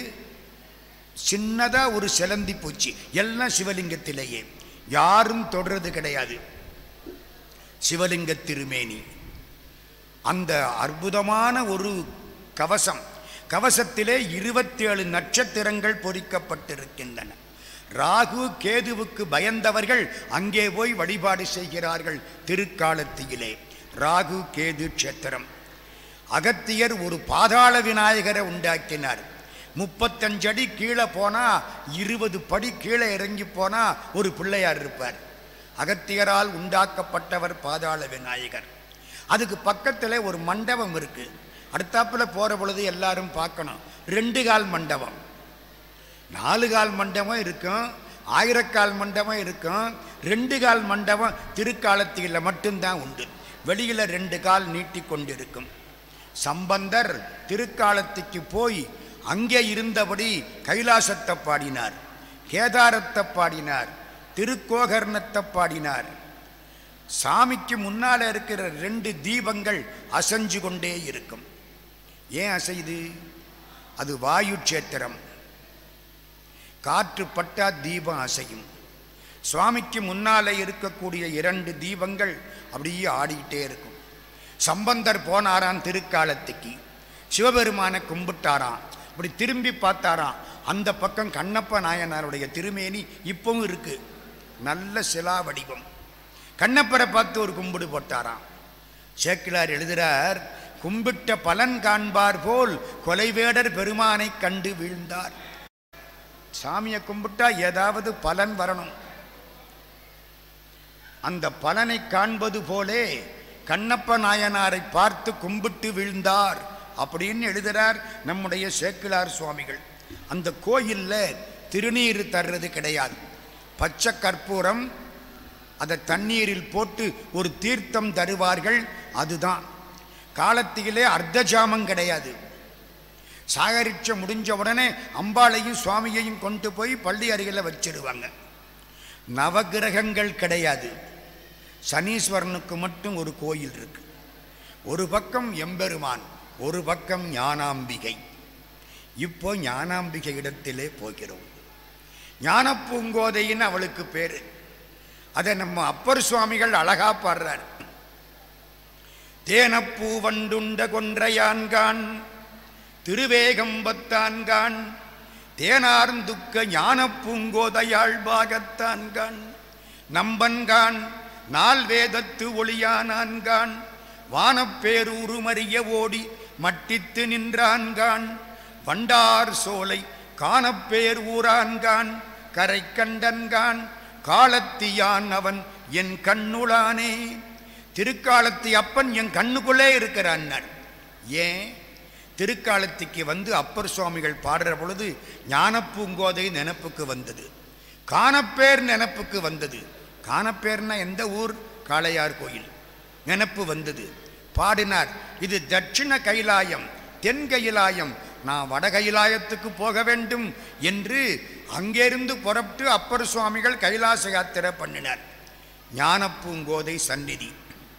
சின்னதா ஒரு சிலந்தி பூச்சி எல்லாம் சிவலிங்கத்திலேயே யாரும் தொடுறது கிடையாது சிவலிங்க திருமேனி அந்த அற்புதமான ஒரு கவசம் கவசத்திலே இருபத்தி ஏழு நட்சத்திரங்கள் பொறிக்கப்பட்டிருக்கின்றன ராகு கேதுவுக்கு பயந்தவர்கள் அங்கே போய் வழிபாடு செய்கிறார்கள் திருக்காலத்தியிலே ராகு கேது க்ஷேத்திரம் அகத்தியர் ஒரு பாதாள விநாயகரை உண்டாக்கினார் முப்பத்தஞ்சு அடி கீழே போனா இருபது படி கீழே இறங்கி போனா ஒரு பிள்ளையார் இருப்பார் அகத்தியரால் உண்டாக்கப்பட்டவர் பாதாள விநாயகர் அதுக்கு பக்கத்தில் ஒரு மண்டபம் இருக்கு அடுத்தாப்புல போற பொழுது எல்லாரும் பார்க்கணும் ரெண்டு கால் மண்டபம் நாலு கால் மண்டபம் இருக்கும் ஆயிரக்கால் மண்டபம் இருக்கும் ரெண்டு கால் மண்டபம் திருக்காலத்தியில் மட்டும்தான் உண்டு வெளியில ரெண்டு கால் நீட்டி கொண்டிருக்கும் சம்பந்தர் திருக்காலத்துக்கு போய் அங்கே இருந்தபடி கைலாசத்தை பாடினார் கேதாரத்தை பாடினார் திருக்கோகர்ணத்தை பாடினார் சாமிக்கு முன்னால இருக்கிற ரெண்டு தீபங்கள் அசைஞ்சு கொண்டே இருக்கும் ஏன் அசையுது அது வாயு க்ஷேத்திரம் காற்று பட்டா தீபம் அசையும் சுவாமிக்கு முன்னாலே இருக்கக்கூடிய இரண்டு தீபங்கள் அப்படியே ஆடிக்கிட்டே இருக்கும் சம்பந்தர் போனாராம் திருக்காலத்துக்கு சிவபெருமானை கும்பிட்டாராம் அப்படி திரும்பி பார்த்தாராம் அந்த பக்கம் கண்ணப்ப நாயனாருடைய திருமேனி இப்பவும் இருக்கு நல்ல சிலா வடிவம் கண்ணப்பரை பார்த்து ஒரு கும்பிடு போட்டாராம் சேக்கிலார் எழுதுகிறார் கும்பிட்ட பலன் காண்பார் போல் கொலைவேடர் பெருமானை கண்டு வீழ்ந்தார் சாமியை கும்பிட்டா ஏதாவது பலன் வரணும் அந்த பலனை காண்பது போலே கண்ணப்ப நாயனாரை பார்த்து கும்பிட்டு வீழ்ந்தார் அப்படின்னு எழுதுகிறார் நம்முடைய சேக்கிலார் சுவாமிகள் அந்த கோயில்ல திருநீர் தர்றது கிடையாது பச்சை கற்பூரம் அதை தண்ணீரில் போட்டு ஒரு தீர்த்தம் தருவார்கள் அதுதான் காலத்திலே அர்த்த ஜாமம் கிடையாது சாகரிச்சம் முடிஞ்ச உடனே அம்பாளையும் சுவாமியையும் கொண்டு போய் பள்ளி அருகில் வச்சிருவாங்க நவகிரகங்கள் கிடையாது சனீஸ்வரனுக்கு மட்டும் ஒரு கோயில் இருக்கு ஒரு பக்கம் எம்பெருமான் ஒரு பக்கம் ஞானாம்பிகை இப்போ ஞானாம்பிகை இடத்திலே போகிறோம் ஞானப்பூங்கோதைன்னு அவளுக்கு பேரு அதை நம்ம அப்பர் சுவாமிகள் அழகா பாடுறார் தேனப்பூ வண்டுண்ட கொன்றையான்கான் திருவேகம்பத்தான்கான் தேனார்ந்துக்க ஞானப்பூங்கோதையாள் பாகத்தான்கான் நம்பன்கான் நால் வேதத்து ஒளியானான்கான் வானப்பேரூரு மறிய ஓடி மட்டித்து நின்றான்கான் வண்டார் சோலை காணப்பேர் ஊரான்கான் கரை கண்டன்கான் காலத்தியான் அவன் என் கண்ணுளானே திருக்காலத்தி அப்பன் என் கண்ணுக்குள்ளே இருக்கிறான் ஏன் திருக்காலத்திக்கு வந்து அப்பர் சுவாமிகள் பாடுற பொழுது ஞானப்பூங்கோதை நினப்புக்கு வந்தது காணப்பேர் நினப்புக்கு வந்தது காணப்பேர்னா எந்த ஊர் காளையார் கோயில் நினப்பு வந்தது பாடினார் இது தட்சிண கைலாயம் தென் கைலாயம் நான் வட கைலாயத்துக்கு போக வேண்டும் என்று அங்கிருந்து புறப்பட்டு அப்பர் சுவாமிகள் கைலாச யாத்திரை பண்ணினார் ஞானப்பூங்கோதை சந்நிதி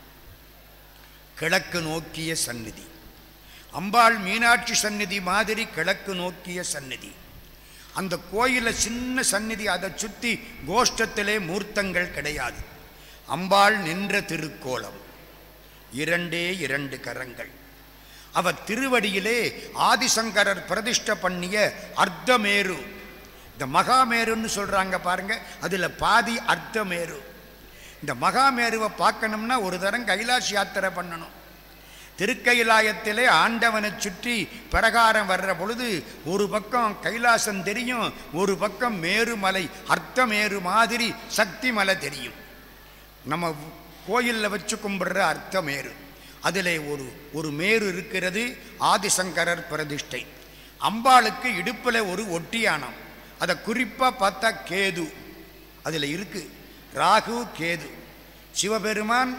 கிழக்கு நோக்கிய சந்நிதி அம்பாள் மீனாட்சி சந்நிதி மாதிரி கிழக்கு நோக்கிய சந்நிதி அந்த கோயிலில் சின்ன சந்நிதி அதை சுற்றி கோஷ்டத்திலே மூர்த்தங்கள் கிடையாது அம்பாள் நின்ற திருக்கோலம் இரண்டே இரண்டு கரங்கள் அவர் திருவடியிலே ஆதிசங்கரர் பிரதிஷ்ட பண்ணிய அர்த்தமேரு இந்த மகாமேருன்னு சொல்றாங்க பாருங்க அதுல பாதி அர்த்தமேரு இந்த மகாமேருவை பார்க்கணும்னா ஒரு தரம் கைலாஷ் யாத்திரை பண்ணணும் திருக்கைலாயத்திலே ஆண்டவனை சுற்றி பிரகாரம் வர்ற பொழுது ஒரு பக்கம் கைலாசம் தெரியும் ஒரு பக்கம் மேருமலை அர்த்தமேரு மாதிரி சக்தி மலை தெரியும் நம்ம கோயிலில் வச்சு கும்பிடுற அர்த்தமேரு அதில் ஒரு ஒரு மேரு இருக்கிறது ஆதிசங்கரர் பிரதிஷ்டை அம்பாளுக்கு இடுப்பில் ஒரு ஒட்டியானம் அதை குறிப்பாக பார்த்தா கேது அதில் இருக்கு ராகு கேது சிவபெருமான்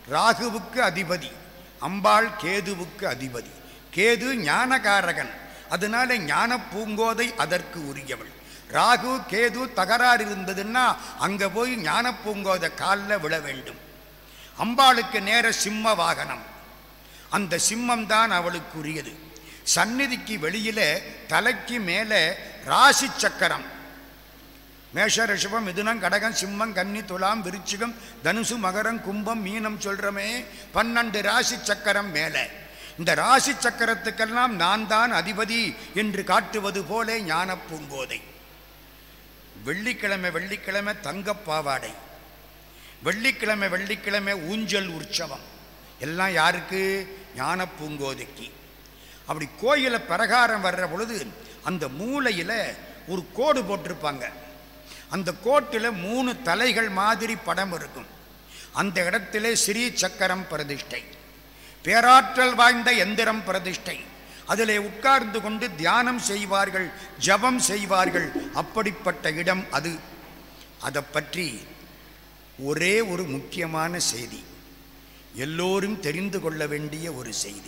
ராகுவுக்கு அதிபதி அம்பாள் கேதுவுக்கு அதிபதி கேது ஞானகாரகன் அதனால ஞான பூங்கோதை அதற்கு உரியவள் ராகு கேது தகராறு இருந்ததுன்னா அங்க போய் ஞான பூங்கோதை காலில் விழ வேண்டும் அம்பாளுக்கு நேர சிம்ம வாகனம் அந்த சிம்மம் தான் அவளுக்கு உரியது சந்நிதிக்கு வெளியில தலைக்கு மேலே ராசி சக்கரம் மேஷ ரிஷபம் மிதுனம் கடகம் சிம்மம் கன்னி துலாம் விருச்சிகம் தனுசு மகரம் கும்பம் மீனம் சொல்றமே பன்னெண்டு ராசி சக்கரம் மேலே இந்த ராசி சக்கரத்துக்கெல்லாம் நான் தான் அதிபதி என்று காட்டுவது போல ஞான பூங்கோதை வெள்ளிக்கிழமை வெள்ளிக்கிழமை தங்கப் பாவாடை வெள்ளிக்கிழமை வெள்ளிக்கிழமை ஊஞ்சல் உற்சவம் எல்லாம் யாருக்கு ஞான பூங்கோதைக்கு அப்படி கோயில பிரகாரம் வர்ற பொழுது அந்த மூலையில் ஒரு கோடு போட்டிருப்பாங்க அந்த கோட்டில் மூணு தலைகள் மாதிரி படம் இருக்கும் அந்த இடத்திலே ஸ்ரீ சக்கரம் பிரதிஷ்டை பேராற்றல் வாய்ந்த எந்திரம் பிரதிஷ்டை அதிலே உட்கார்ந்து கொண்டு தியானம் செய்வார்கள் ஜபம் செய்வார்கள் அப்படிப்பட்ட இடம் அது அதை பற்றி ஒரே ஒரு முக்கியமான செய்தி எல்லோரும் தெரிந்து கொள்ள வேண்டிய ஒரு செய்தி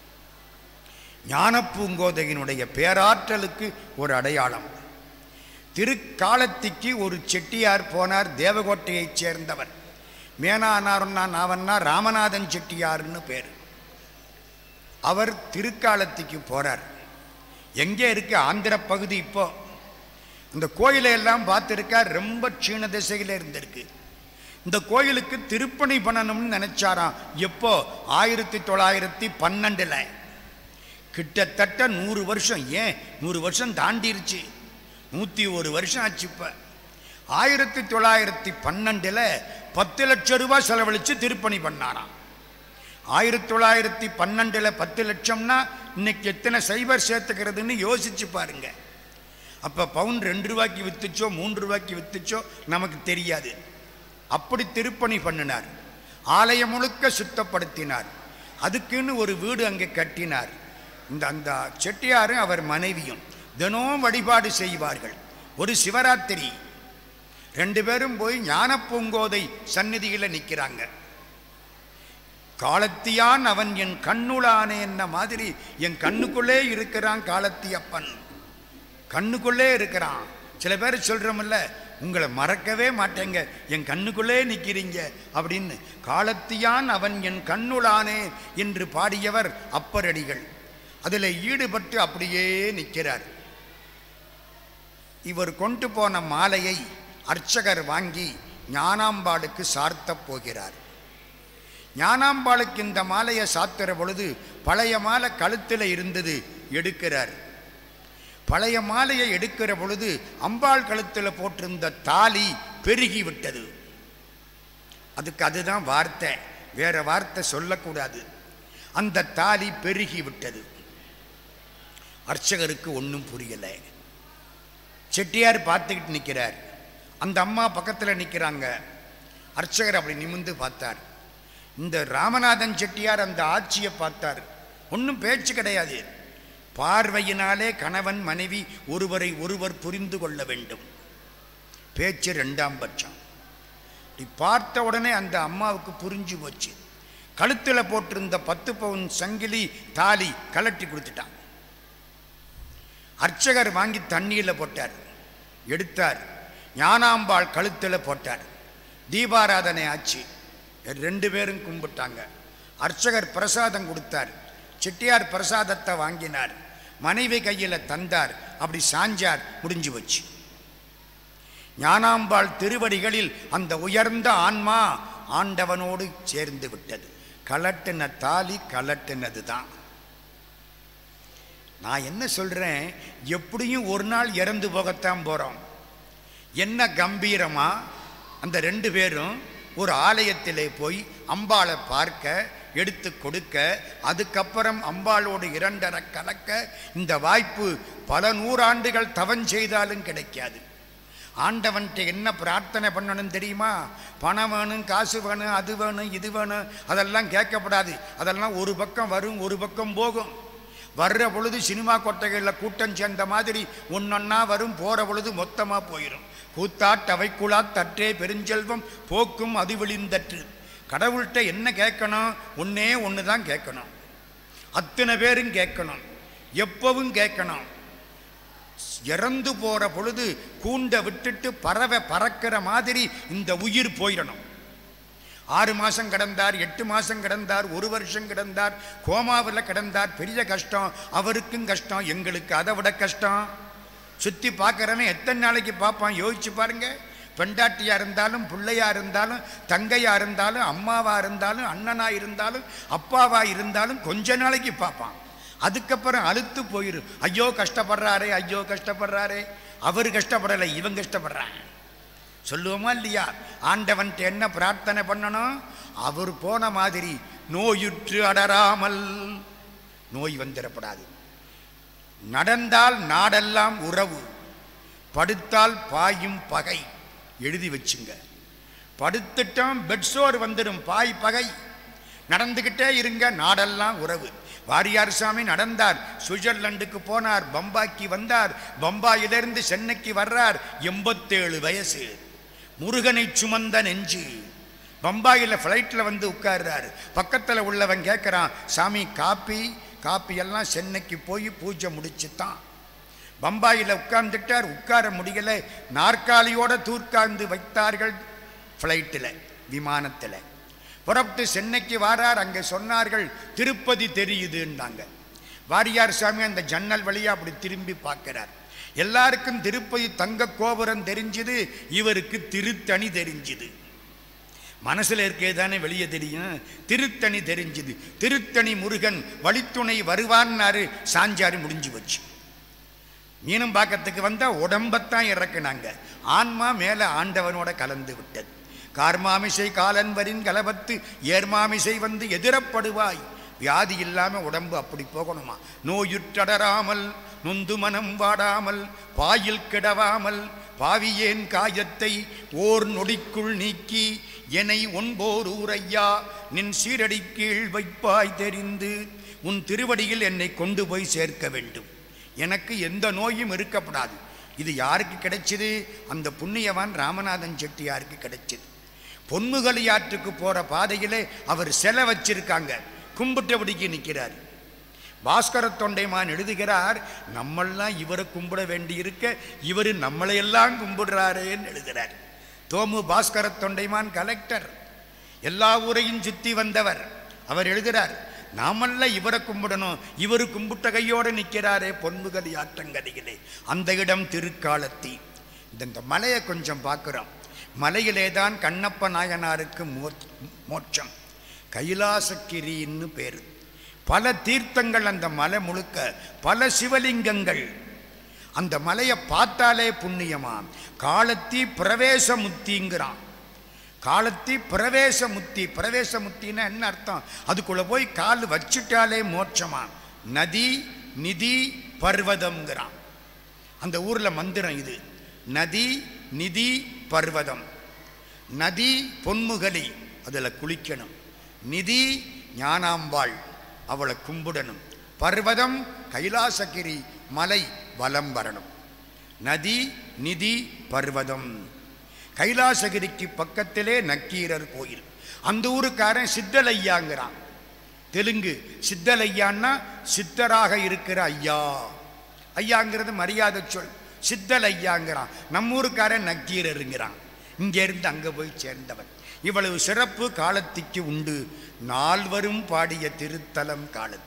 ஞானப்பூங்கோதையினுடைய பேராற்றலுக்கு ஒரு அடையாளம் திருக்காலத்திக்கு ஒரு செட்டியார் போனார் தேவகோட்டையைச் சேர்ந்தவர் மேனானார்னா நாவன்னா ராமநாதன் செட்டியார்னு பேர் அவர் திருக்காலத்திக்கு போறார் எங்கே இருக்கு ஆந்திர பகுதி இப்போ இந்த கோயிலை எல்லாம் பார்த்துருக்கார் ரொம்ப க்ஷீண திசையில் இருந்திருக்கு இந்த கோயிலுக்கு திருப்பணி பண்ணணும்னு நினைச்சாராம் எப்போ ஆயிரத்தி தொள்ளாயிரத்தி பன்னெண்டில் கிட்டத்தட்ட நூறு வருஷம் ஏன் நூறு வருஷம் தாண்டிருச்சு நூற்றி ஒரு வருஷம் ஆச்சு இப்போ ஆயிரத்தி தொள்ளாயிரத்தி பன்னெண்டில் பத்து லட்சம் ரூபாய் செலவழித்து திருப்பணி பண்ணாராம் ஆயிரத்தி தொள்ளாயிரத்தி பன்னெண்டில் பத்து லட்சம்னா இன்னைக்கு எத்தனை சைபர் சேர்த்துக்கிறதுன்னு யோசிச்சு பாருங்க அப்போ பவுன் ரெண்டு ரூபாய்க்கு வித்துச்சோ மூன்று ரூபாய்க்கு வித்துச்சோ நமக்கு தெரியாது அப்படி திருப்பணி பண்ணினார் ஆலயம் முழுக்க சுத்தப்படுத்தினார் அதுக்குன்னு ஒரு வீடு அங்கே கட்டினார் இந்த அந்த செட்டியாரும் அவர் மனைவியும் தினம் வழிபாடு செய்வார்கள் ஒரு சிவராத்திரி ரெண்டு பேரும் போய் ஞானப்பூங்கோதை சந்நிதியில் நிற்கிறாங்க காலத்தியான் அவன் என் கண்ணுளானே என்ன மாதிரி என் கண்ணுக்குள்ளே இருக்கிறான் காலத்தியப்பன் கண்ணுக்குள்ளே இருக்கிறான் சில பேர் சொல்கிறோமில்ல உங்களை மறக்கவே மாட்டேங்க என் கண்ணுக்குள்ளே நிற்கிறீங்க அப்படின்னு காலத்தியான் அவன் என் கண்ணுளானே என்று பாடியவர் அப்பரடிகள் அதில் ஈடுபட்டு அப்படியே நிற்கிறார் இவர் கொண்டு போன மாலையை அர்ச்சகர் வாங்கி ஞானாம்பாளுக்கு சார்த்தப் போகிறார் ஞானாம்பாளுக்கு இந்த மாலையை சாத்துற பொழுது பழைய மாலை கழுத்தில் இருந்தது எடுக்கிறார் பழைய மாலையை எடுக்கிற பொழுது அம்பாள் கழுத்தில் போட்டிருந்த தாலி பெருகி விட்டது அதுக்கு அதுதான் வார்த்தை வேற வார்த்தை சொல்லக்கூடாது அந்த தாலி பெருகி விட்டது அர்ச்சகருக்கு ஒன்றும் புரியலை செட்டியார் பார்த்துக்கிட்டு நிற்கிறார் அந்த அம்மா பக்கத்தில் நிற்கிறாங்க அர்ச்சகர் அப்படி நிமிந்து பார்த்தார் இந்த ராமநாதன் செட்டியார் அந்த ஆட்சியை பார்த்தார் ஒன்றும் பேச்சு கிடையாது பார்வையினாலே கணவன் மனைவி ஒருவரை ஒருவர் புரிந்து கொள்ள வேண்டும் பேச்சு ரெண்டாம் பட்சம் இப்படி பார்த்த உடனே அந்த அம்மாவுக்கு புரிஞ்சு போச்சு கழுத்தில் போட்டிருந்த பத்து பவுன் சங்கிலி தாலி கலட்டி கொடுத்துட்டான் அர்ச்சகர் வாங்கி தண்ணியில் போட்டார் எடுத்தார் ஞானாம்பாள் கழுத்தில் போட்டார் தீபாராதனை ஆச்சு ரெண்டு பேரும் கும்பிட்டாங்க அர்ச்சகர் பிரசாதம் கொடுத்தார் செட்டியார் பிரசாதத்தை வாங்கினார் மனைவி கையில் தந்தார் அப்படி சாஞ்சார் முடிஞ்சு வச்சு ஞானாம்பாள் திருவடிகளில் அந்த உயர்ந்த ஆன்மா ஆண்டவனோடு சேர்ந்து விட்டது கலட்டின தாலி கலட்டினது தான் நான் என்ன சொல்கிறேன் எப்படியும் ஒரு நாள் இறந்து போகத்தான் போகிறோம் என்ன கம்பீரமா அந்த ரெண்டு பேரும் ஒரு ஆலயத்திலே போய் அம்பாளை பார்க்க எடுத்து கொடுக்க அதுக்கப்புறம் அம்பாளோடு இரண்டரை கலக்க இந்த வாய்ப்பு பல நூறாண்டுகள் தவம் செய்தாலும் கிடைக்காது ஆண்டவன்கிட்ட என்ன பிரார்த்தனை பண்ணணும் தெரியுமா பணம் வேணும் காசு வேணும் அது வேணும் இது வேணும் அதெல்லாம் கேட்கப்படாது அதெல்லாம் ஒரு பக்கம் வரும் ஒரு பக்கம் போகும் வர்ற பொழுது சினிமா கொட்டைகளில் கூட்டம் சேர்ந்த மாதிரி ஒன்னொன்னா வரும் போகிற பொழுது மொத்தமாக போயிடும் கூத்தாட்டவைக்குழா தற்றே பெருஞ்செல்வம் போக்கும் அது விழிந்தற்று கடவுள்கிட்ட என்ன கேட்கணும் ஒன்னே ஒன்று தான் கேட்கணும் அத்தனை பேரும் கேட்கணும் எப்பவும் கேட்கணும் இறந்து போற பொழுது கூண்டை விட்டுட்டு பறவை பறக்கிற மாதிரி இந்த உயிர் போயிடணும் ஆறு மாசம் கிடந்தார் எட்டு மாசம் கிடந்தார் ஒரு வருஷம் கிடந்தார் கோமாவில் கிடந்தார் பெரிய கஷ்டம் அவருக்கும் கஷ்டம் எங்களுக்கு அதை விட கஷ்டம் சுற்றி பார்க்குறவன் எத்தனை நாளைக்கு பார்ப்பான் யோசிச்சு பாருங்க பெண்டாட்டியா இருந்தாலும் பிள்ளையா இருந்தாலும் தங்கையா இருந்தாலும் அம்மாவா இருந்தாலும் அண்ணனா இருந்தாலும் அப்பாவா இருந்தாலும் கொஞ்ச நாளைக்கு பார்ப்பான் அதுக்கப்புறம் அழுத்து போயிரு ஐயோ கஷ்டப்படுறாரே ஐயோ கஷ்டப்படுறாரே அவர் கஷ்டப்படலை இவன் கஷ்டப்படுறான் சொல்லுவோமா இல்லையா ஆண்டவன்ட்டு என்ன பிரார்த்தனை பண்ணணும் அவர் போன மாதிரி நோயுற்று அடராமல் நோய் வந்துடப்படாது நடந்தால் நாடெல்லாம் உறவு படுத்தால் பாயும் பகை எழுதி வச்சுங்க படுத்துட்டோம் பெட்சோர் வந்துடும் பாய் பகை நடந்துக்கிட்டே இருங்க நாடெல்லாம் உறவு வாரியார் சாமி நடந்தார் சுவிட்சர்லாந்துக்கு போனார் பம்பாய்க்கு வந்தார் பம்பாயிலிருந்து சென்னைக்கு வர்றார் எண்பத்தேழு வயசு முருகனை சுமந்த நெஞ்சு பம்பாயில் ஃப்ளைட்டில் வந்து உட்கார்றாரு பக்கத்தில் உள்ளவன் கேட்குறான் சாமி காப்பி காப்பி எல்லாம் சென்னைக்கு போய் பூஜை முடிச்சுத்தான் பம்பாயில் உட்கார்ந்துட்டார் உட்கார முடியல நாற்காலியோட தூர்க்காந்து வைத்தார்கள் ஃப்ளைட்டில் விமானத்தில் புறப்பட்டு சென்னைக்கு வாரார் அங்கே சொன்னார்கள் திருப்பதி தெரியுதுன்னாங்க வாரியார் சாமி அந்த ஜன்னல் வழியா அப்படி திரும்பி பார்க்கிறார் எல்லாருக்கும் திருப்பதி தங்க கோபுரம் தெரிஞ்சுது இவருக்கு திருத்தணி தெரிஞ்சுது மனசுல இருக்கே தானே வெளியே தெரியும் திருத்தணி தெரிஞ்சுது திருத்தணி முருகன் வழித்துணை வருவான்னாரு சாஞ்சாரி முடிஞ்சு வச்சு மீனம் பாக்கத்துக்கு வந்தா உடம்பத்தான் இறக்குனாங்க ஆன்மா மேல ஆண்டவனோட கலந்து விட்டது கார்மாமிசை காலன் வரின் கலபத்து ஏர்மாமிசை வந்து எதிரப்படுவாய் வியாதி இல்லாம உடம்பு அப்படி போகணுமா நோயுற்றடராமல் நொந்து மனம் வாடாமல் பாயில் கிடவாமல் பாவியேன் காயத்தை ஓர் நொடிக்குள் நீக்கி என்னை ஒன்போர் ஊரையா நின் சீரடி கீழ் வைப்பாய் தெரிந்து உன் திருவடியில் என்னை கொண்டு போய் சேர்க்க வேண்டும் எனக்கு எந்த நோயும் இருக்கப்படாது இது யாருக்கு கிடைச்சது அந்த புண்ணியவான் ராமநாதன் செட்டியாருக்கு கிடைச்சது பொன்முகலியாற்றுக்கு போற பாதையிலே அவர் சிலை வச்சிருக்காங்க கும்பிட்டபடிக்கு நிற்கிறார் பாஸ்கர தொண்டைமான் எழுதுகிறார் நம்மெல்லாம் இவரை கும்பிட வேண்டியிருக்க இவர் நம்மளையெல்லாம் கும்பிடுறாரேன்னு எழுதுகிறார் தோமு பாஸ்கர தொண்டைமான் கலெக்டர் எல்லா ஊரையும் சுத்தி வந்தவர் அவர் எழுதுகிறார் நாமெல்லாம் இவரை கும்பிடணும் இவர் கும்பிட்ட கையோடு நிற்கிறாரே பொன்முகலி ஆற்றங்கரையிலே அந்த இடம் திருக்காலத்தி இந்த இந்த மலையை கொஞ்சம் பார்க்குறோம் மலையிலே தான் கண்ணப்ப நாயனாருக்கு மோ- மோட்சம் கைலாசகிரின்னு பேர் பல தீர்த்தங்கள் அந்த மலை முழுக்க பல சிவலிங்கங்கள் அந்த மலையை பார்த்தாலே புண்ணியமாம் காலத்தி பிரவேச முத்திங்கிறான் காலத்தி பிரவேச முத்தி பிரவேச முத்தின்னா என்ன அர்த்தம் அதுக்குள்ள போய் கால் வச்சுட்டாலே மோட்சமா நதி நிதி பர்வதம்ங்கிறான் அந்த ஊர்ல மந்திரம் இது நதி நிதி பர்வதம் நதி பொன்முகலி அதில் குளிக்கணும் நிதி ஞானாம்பாள் அவளை கும்பிடணும் பர்வதம் கைலாசகிரி மலை வலம் வரணும் நதி நிதி பர்வதம் கைலாசகிரிக்கு பக்கத்திலே நக்கீரர் கோயில் அந்த ஊருக்காரன் சித்தலையாங்கிறான் தெலுங்கு சித்தலையான்னா சித்தராக இருக்கிற ஐயா ஐயாங்கிறது மரியாதை சொல் சித்தல் ஐயாங்கிறான் நம்ம ஊருக்காரன் நக்கீரருங்கிறான் இங்கேருந்து அங்கே போய் சேர்ந்தவன் இவ்வளவு சிறப்பு காலத்திக்கு உண்டு நால்வரும் பாடிய திருத்தலம் காலத்தி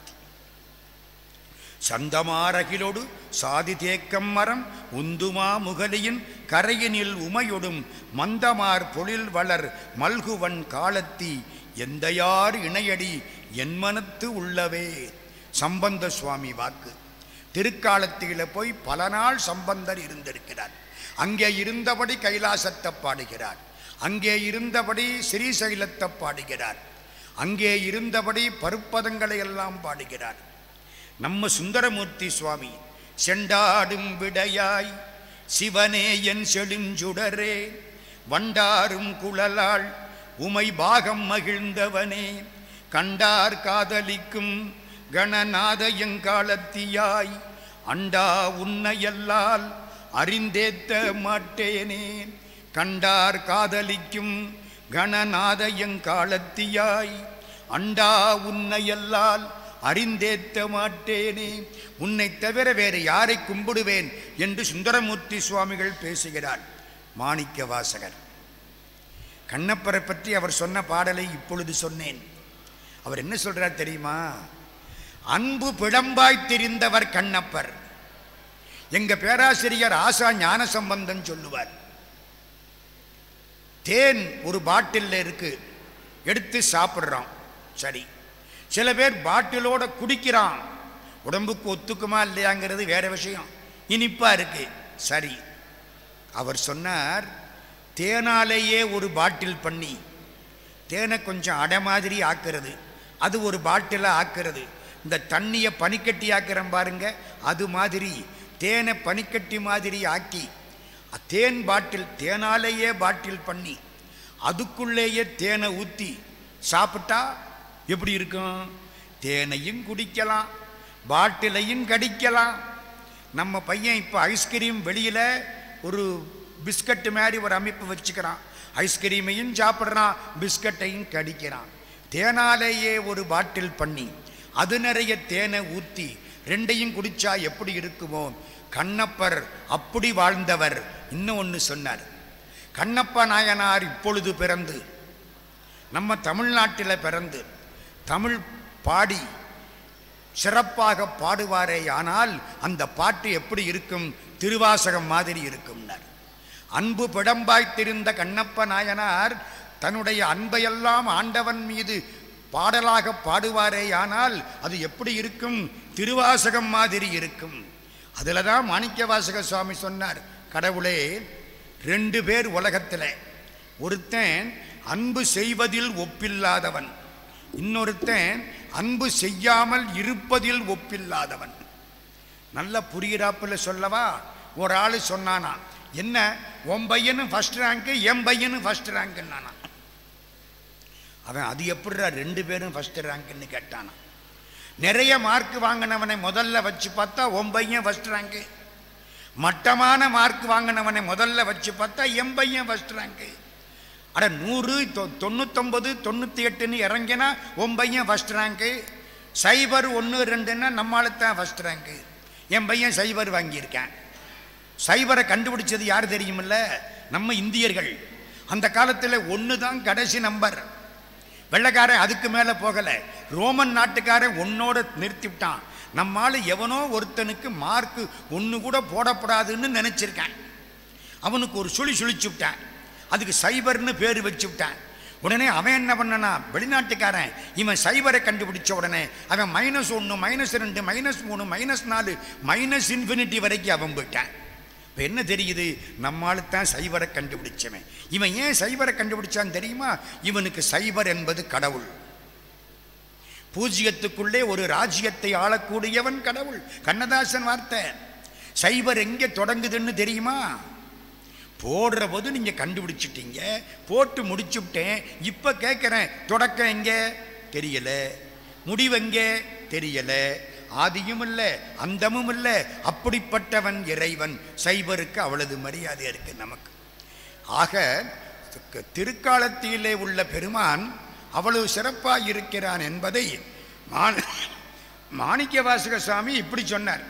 சந்தமாரகிலோடு சாதி தேக்கம் மரம் உந்துமா முகலியின் கரையினில் உமையொடும் மந்தமார் பொழில் வளர் மல்குவன் காலத்தி எந்தையார் இணையடி என் மனத்து உள்ளவே சம்பந்த சுவாமி வாக்கு திருக்காலத்தில போய் பல நாள் சம்பந்தர் இருந்திருக்கிறார் அங்கே இருந்தபடி கைலாசத்தை பாடுகிறார் அங்கே இருந்தபடி ஸ்ரீசைலத்தை பாடுகிறார் அங்கே இருந்தபடி பருப்பதங்களை எல்லாம் பாடுகிறார் நம்ம சுந்தரமூர்த்தி சுவாமி செண்டாடும் விடையாய் சிவனே என் செழுஞ்சுடரே வண்டாரும் குழலாள் உமை பாகம் மகிழ்ந்தவனே கண்டார் காதலிக்கும் கணநாத எங்காலத்தியாய் அண்டா உன்னையல்லால் அறிந்தேத்த மாட்டேனே கண்டார் காதலிக்கும் கணநாத எங்காலத்தியாய் அண்டா உன்னையல்லால் அறிந்தேத்த மாட்டேனே உன்னை தவிர வேறு யாரை கும்பிடுவேன் என்று சுந்தரமூர்த்தி சுவாமிகள் பேசுகிறார் மாணிக்க வாசகர் கண்ணப்பரை பற்றி அவர் சொன்ன பாடலை இப்பொழுது சொன்னேன் அவர் என்ன சொல்றார் தெரியுமா அன்பு பிழம்பாய் தெரிந்தவர் கண்ணப்பர் எங்க பேராசிரியர் ஆசா ஞான சம்பந்தன் சொல்லுவார் தேன் ஒரு பாட்டில்ல இருக்கு எடுத்து சாப்பிட்றோம் சரி சில பேர் பாட்டிலோட குடிக்கிறான் உடம்புக்கு ஒத்துக்குமா இல்லையாங்கிறது வேற விஷயம் இனிப்பா இருக்கு சரி அவர் சொன்னார் தேனாலேயே ஒரு பாட்டில் பண்ணி தேனை கொஞ்சம் அடை மாதிரி ஆக்குறது அது ஒரு பாட்டிலாக ஆக்குறது இந்த தண்ணியை பனிக்கட்டி ஆக்குறோம் பாருங்க அது மாதிரி தேனை பனிக்கட்டி மாதிரி ஆக்கி அ- தேன் பாட்டில் தேனாலேயே பாட்டில் பண்ணி அதுக்குள்ளேயே தேனை ஊற்றி சாப்பிட்டா எப்படி இருக்கும் தேனையும் குடிக்கலாம் பாட்டிலையும் கடிக்கலாம் நம்ம பையன் இப்போ ஐஸ்கிரீம் வெளியில் ஒரு பிஸ்கட் மாதிரி ஒரு அமைப்பு வச்சுக்கிறான் ஐஸ்கிரீமையும் சாப்பிட்றான் பிஸ்கட்டையும் கடிக்கிறான் தேனாலேயே ஒரு பாட்டில் பண்ணி அது நிறைய தேனை ஊற்றி ரெண்டையும் குடிச்சா எப்படி இருக்குமோ கண்ணப்பர் அப்படி வாழ்ந்தவர் இன்னும் ஒன்று சொன்னார் கண்ணப்ப நாயனார் இப்பொழுது பிறந்து நம்ம தமிழ்நாட்டில் பிறந்து தமிழ் பாடி சிறப்பாக பாடுவாரே ஆனால் அந்த பாட்டு எப்படி இருக்கும் திருவாசகம் மாதிரி இருக்கும்னார் அன்பு பிடம்பாய் திரிந்த கண்ணப்ப நாயனார் தன்னுடைய அன்பையெல்லாம் ஆண்டவன் மீது பாடலாக பாடுவாரே ஆனால் அது எப்படி இருக்கும் திருவாசகம் மாதிரி இருக்கும் அதில் தான் மாணிக்க வாசக சுவாமி சொன்னார் கடவுளே ரெண்டு பேர் உலகத்தில் ஒருத்தன் அன்பு செய்வதில் ஒப்பில்லாதவன் இன்னொருத்தன் அன்பு செய்யாமல் இருப்பதில் ஒப்பில்லாதவன் நல்ல புரியிறாப்புல சொல்லவா ஒரு ஆள் சொன்னானா என்ன உன் பையனும் ஃபர்ஸ்ட் ரேங்க்கு என் பையனும் ஃபர்ஸ்ட் ரேங்க்குன்னானா அவன் அது எப்படிடா ரெண்டு பேரும் ஃபர்ஸ்ட் ரேங்க்னு கேட்டானா நிறைய மார்க் வாங்கினவனை முதல்ல வச்சு பார்த்தா உன் பையன் ஃபர்ஸ்ட் ரேங்க்கு மட்டமான மார்க் வாங்கினவனை முதல்ல வச்சு பார்த்தா என் பையன் ஃபர்ஸ்ட் ரேங்க்கு அட நூறு தொ- தொண்ணூத்தொம்பது தொண்ணூற்றி எட்டுன்னு இறங்கினா உன் பையன் ஃபர்ஸ்ட் ரேங்க்கு சைபர் ஒன்று ரெண்டுன்னா நம்மளுக்கு தான் ஃபர்ஸ்ட் ரேங்க்கு என் பையன் சைபர் வாங்கியிருக்கேன் சைபரை கண்டுபிடிச்சது யார் தெரியுமில்ல நம்ம இந்தியர்கள் அந்த காலத்தில் ஒன்று தான் கடைசி நம்பர் வெள்ளைக்காரன் அதுக்கு மேலே போகலை ரோமன் நாட்டுக்காரன் ஒன்னோட நிறுத்திவிட்டான் நம்மால் எவனோ ஒருத்தனுக்கு மார்க்கு ஒன்று கூட போடப்படாதுன்னு நினச்சிருக்கான் அவனுக்கு ஒரு சுழி சுழிச்சு விட்டான் அதுக்கு சைபர்னு பேர் வச்சு விட்டான் உடனே அவன் என்ன பண்ணனா வெளிநாட்டுக்காரன் இவன் சைபரை கண்டுபிடிச்ச உடனே அவன் மைனஸ் ஒன்று மைனஸ் ரெண்டு மைனஸ் மூணு மைனஸ் நாலு மைனஸ் இன்ஃபினிட்டி வரைக்கும் அவன் போயிட்டான் இப்போ என்ன தெரியுது நம்மால் தான் சைபரை கண்டுபிடிச்சவன் இவன் ஏன் சைபரை கண்டுபிடிச்சான் தெரியுமா இவனுக்கு சைபர் என்பது கடவுள் பூஜ்யத்துக்குள்ளே ஒரு ராஜ்யத்தை ஆளக்கூடியவன் கடவுள் கண்ணதாசன் வார்த்தை சைபர் எங்கே தொடங்குதுன்னு தெரியுமா போடுற போது நீங்கள் கண்டுபிடிச்சிட்டீங்க போட்டு முடிச்சுவிட்டேன் இப்போ கேட்குறேன் தொடக்கம் எங்கே தெரியல முடிவு எங்கே தெரியல ஆதியும் இல்லை அந்தமும் இல்லை அப்படிப்பட்டவன் இறைவன் சைபருக்கு அவ்வளவு மரியாதை இருக்கு நமக்கு ஆக தி- திருக்காலத்திலே உள்ள பெருமான் அவ்வளவு சிறப்பாக இருக்கிறான் என்பதை மா- மாணிக்க வாசக சுவாமி இப்படி சொன்னார்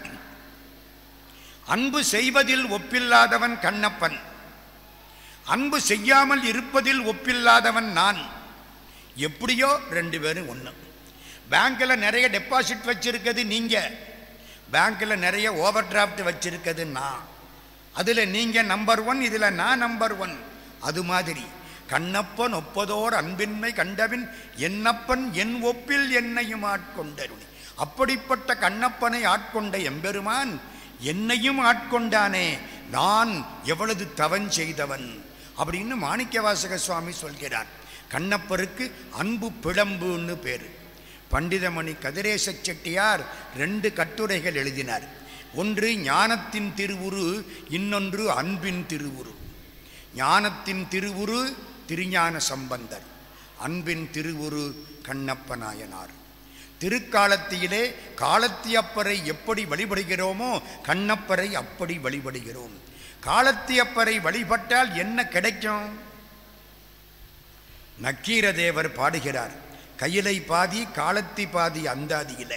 அன்பு செய்வதில் ஒப்பில்லாதவன் கண்ணப்பன் அன்பு செய்யாமல் இருப்பதில் ஒப்பில்லாதவன் நான் எப்படியோ ரெண்டு பேரும் ஒன்று பேங்க்கில் நிறைய டெபாசிட் வச்சிருக்கிறது நீங்கள் பேங்க்கில் நிறைய ஓவர் டிராஃப்ட் வச்சிருக்கிறது நான் அதில் நீங்கள் நம்பர் ஒன் இதில் நான் நம்பர் ஒன் அது மாதிரி கண்ணப்பன் ஒப்பதோர் அன்பின்மை கண்டபின் என்னப்பன் என் ஒப்பில் என்னையும் ஆட்கொண்டருளி அப்படிப்பட்ட கண்ணப்பனை ஆட்கொண்ட எம்பெருமான் என்னையும் ஆட்கொண்டானே நான் எவ்வளவு தவன் செய்தவன் அப்படின்னு மாணிக்கவாசக சுவாமி சொல்கிறார் கண்ணப்பருக்கு அன்பு பிழம்புன்னு பேர் பண்டிதமணி கதிரேச செட்டியார் ரெண்டு கட்டுரைகள் எழுதினார் ஒன்று ஞானத்தின் திருவுரு இன்னொன்று அன்பின் திருவுரு ஞானத்தின் திருவுரு திருஞான சம்பந்தர் அன்பின் திருவுரு கண்ணப்ப நாயனார் திருக்காலத்திலே காலத்தியப்பரை எப்படி வழிபடுகிறோமோ கண்ணப்பரை அப்படி வழிபடுகிறோம் காலத்தியப்பரை வழிபட்டால் என்ன கிடைக்கும் நக்கீரதேவர் பாடுகிறார் கையிலை பாதி காலத்தி பாதி அந்தாதியில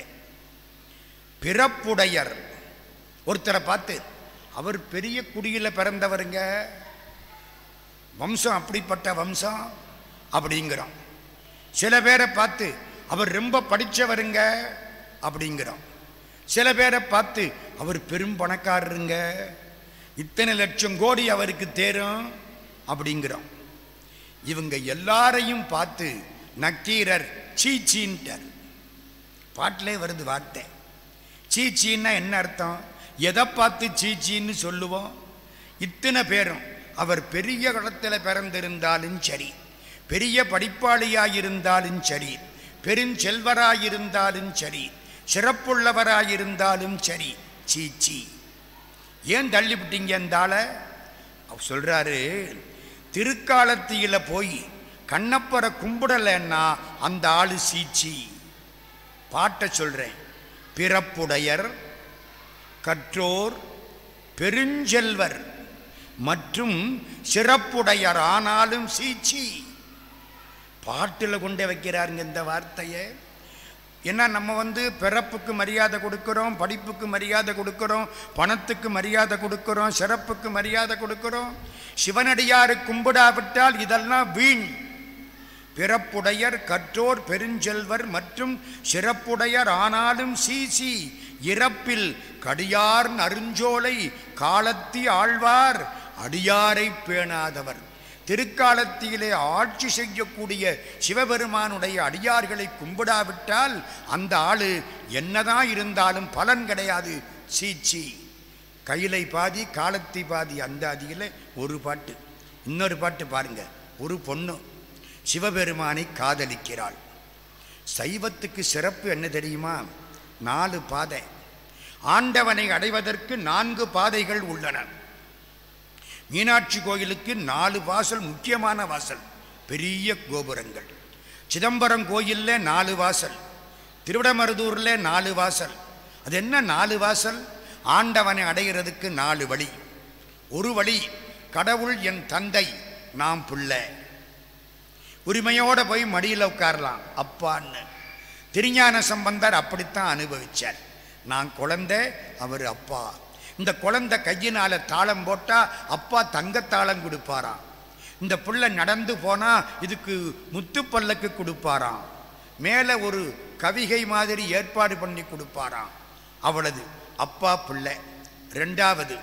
பிறப்புடையர் ஒருத்தரை பார்த்து அவர் பெரிய குடியில பிறந்தவருங்க வம்சம் அப்படிப்பட்ட வம்சம் அப்படிங்கிறோம் சில பேரை பார்த்து அவர் ரொம்ப படித்தவருங்க அப்படிங்கிறோம் சில பேரை பார்த்து அவர் பெரும் பணக்காரருங்க இத்தனை லட்சம் கோடி அவருக்கு தேரும் அப்படிங்கிறோம் இவங்க எல்லாரையும் பார்த்து நக்கீரர் சீச்சீன்ட்டார் பாட்டிலே வருது வார்த்தை சீச்சின்னா என்ன அர்த்தம் எதை பார்த்து சீச்சின்னு சொல்லுவோம் இத்தனை பேரும் அவர் பெரிய இடத்துல பிறந்திருந்தாலும் சரி பெரிய படிப்பாளியாயிருந்தாலும் சரி பெருஞ்செல்வராயிருந்தாலும் சரி சிறப்புள்ளவராயிருந்தாலும் சரி சீச்சி ஏன் தள்ளிவிட்டீங்க அந்த ஆளை அவர் சொல்றாரு திருக்காலத்தியில போய் கண்ணப்பரை கும்பிடலைன்னா அந்த ஆளு சீச்சி பாட்டை சொல்றேன் பிறப்புடையர் கற்றோர் பெருஞ்செல்வர் மற்றும் சிறப்புடையர் ஆனாலும் சீச்சி பாட்டில் கொண்டே வைக்கிறாருங்க இந்த வார்த்தையை ஏன்னா நம்ம வந்து பிறப்புக்கு மரியாதை கொடுக்கிறோம் படிப்புக்கு மரியாதை கொடுக்கிறோம் பணத்துக்கு மரியாதை கொடுக்கிறோம் சிறப்புக்கு மரியாதை கொடுக்கிறோம் சிவனடியாரு கும்பிடாவிட்டால் இதெல்லாம் வீண் பிறப்புடையர் கற்றோர் பெருஞ்செல்வர் மற்றும் சிறப்புடையர் ஆனாலும் சீசி இறப்பில் கடியார் அருஞ்சோலை காலத்தி ஆழ்வார் அடியாரை பேணாதவர் திருக்காலத்திலே ஆட்சி செய்யக்கூடிய சிவபெருமானுடைய அடியார்களை கும்பிடாவிட்டால் அந்த ஆளு என்னதான் இருந்தாலும் பலன் கிடையாது சீச்சி கையிலை பாதி காலத்தி பாதி அந்த அதியில் ஒரு பாட்டு இன்னொரு பாட்டு பாருங்க ஒரு பொண்ணு சிவபெருமானை காதலிக்கிறாள் சைவத்துக்கு சிறப்பு என்ன தெரியுமா நாலு பாதை ஆண்டவனை அடைவதற்கு நான்கு பாதைகள் உள்ளன மீனாட்சி கோயிலுக்கு நாலு வாசல் முக்கியமான வாசல் பெரிய கோபுரங்கள் சிதம்பரம் கோயிலில் நாலு வாசல் திருவிடமருதூரில் நாலு வாசல் அது என்ன நாலு வாசல் ஆண்டவனை அடைகிறதுக்கு நாலு வழி ஒரு வழி கடவுள் என் தந்தை நாம் பிள்ளை உரிமையோட போய் மடியில் உட்காரலாம் அப்பான்னு திருஞான சம்பந்தர் அப்படித்தான் அனுபவிச்சார் நான் குழந்தை அவர் அப்பா இந்த குழந்தை கையினால தாளம் போட்டா அப்பா தங்கத்தாளம் கொடுப்பாராம் இந்த புள்ள நடந்து போனா இதுக்கு முத்துப்பல்லக்கு கொடுப்பாராம் மேலே ஒரு கவிகை மாதிரி ஏற்பாடு பண்ணி கொடுப்பாராம் அவ்வளவு அப்பா பிள்ளை ரெண்டாவது